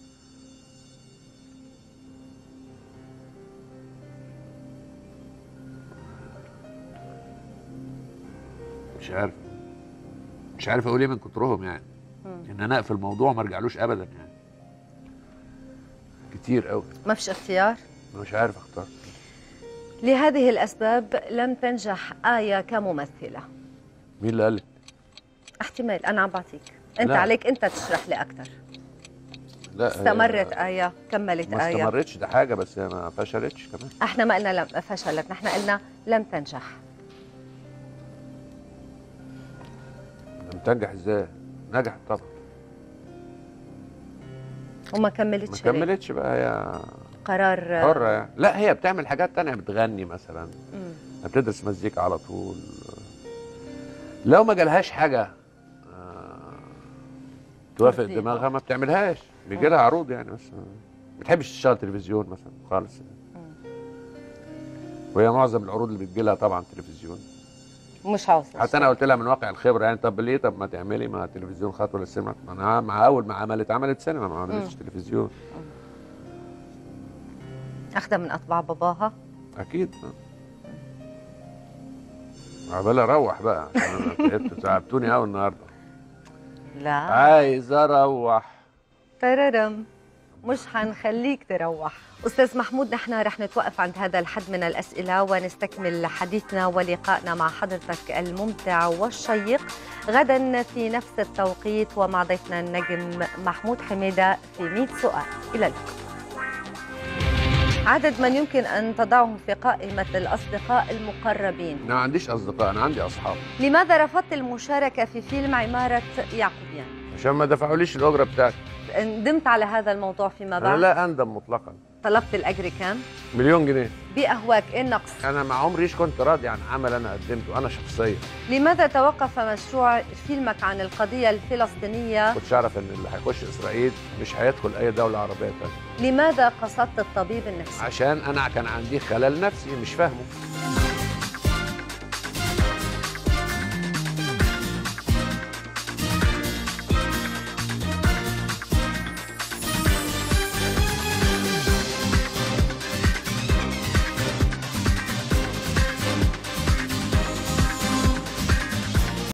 مش عارف مش عارف اقول ايه من كترهم يعني مم. ان انا اقفل الموضوع ما ارجعلوش ابدا يعني كتير قوي ما فيش اختيار مش عارف اختار لهذه الاسباب لم تنجح ايه كممثله مين اللي قال لك احتمال انا عم بعطيك انت لا. عليك انت تشرح لي اكثر لا استمرت هي ايه كملت ما ايه استمرتش ده حاجه بس هي ما فشلتش كمان احنا ما قلنا لم فشلت نحن قلنا لم تنجح لم تنجح ازاي نجحت طبعا وما ما كملتش ليه؟ كملتش بقى هي قرار حره يعني لا هي بتعمل حاجات تانية بتغني مثلا مم. بتدرس مزيكا على طول لو ما جالهاش حاجه آه، توافق ترضيها. دماغها ما بتعملهاش بيجي لها عروض يعني بس ما بتحبش تشتغل تلفزيون مثلا خالص وهي معظم العروض اللي بتجي لها طبعا تلفزيون مش عاوزة حتى انا قلت لها من واقع الخبره يعني طب ليه طب ما تعملي ما تلفزيون خاطر ولا السينما ما انا مع اول ما عملت عملت سينما ما عملتش تلفزيون أخذها من أطباع باباها اكيد عبال اروح بقى أنا تعبت تعبتوني قوي النهارده لا عايز اروح تررم مش حنخليك تروح أستاذ محمود نحن رح نتوقف عند هذا الحد من الأسئلة ونستكمل حديثنا ولقائنا مع حضرتك الممتع والشيق غدا في نفس التوقيت ومع ضيفنا النجم محمود حميدة في 100 سؤال إلى اللقاء عدد من يمكن أن تضعهم في قائمة الأصدقاء المقربين انا ما عنديش اصدقاء انا عندي اصحاب لماذا رفضت المشاركة في فيلم عمارة يعقوبيان؟ عشان ما دفعوليش الاجره بتاعتي ندمت على هذا الموضوع فيما انا بعد لا اندم مطلقا طلبت الأجر كام؟ مليون جنيه بأهواك إيه النقص؟ انا ما عمريش كنت راضي عن عمل انا قدمته انا شخصيا لماذا توقف مشروع فيلمك عن القضية الفلسطينية؟ كنتش اعرف ان اللي هيخش اسرائيل مش هيدخل اي دوله عربيه تانية لماذا قصدت الطبيب النفسي؟ عشان انا كان عندي خلل نفسي مش فاهمه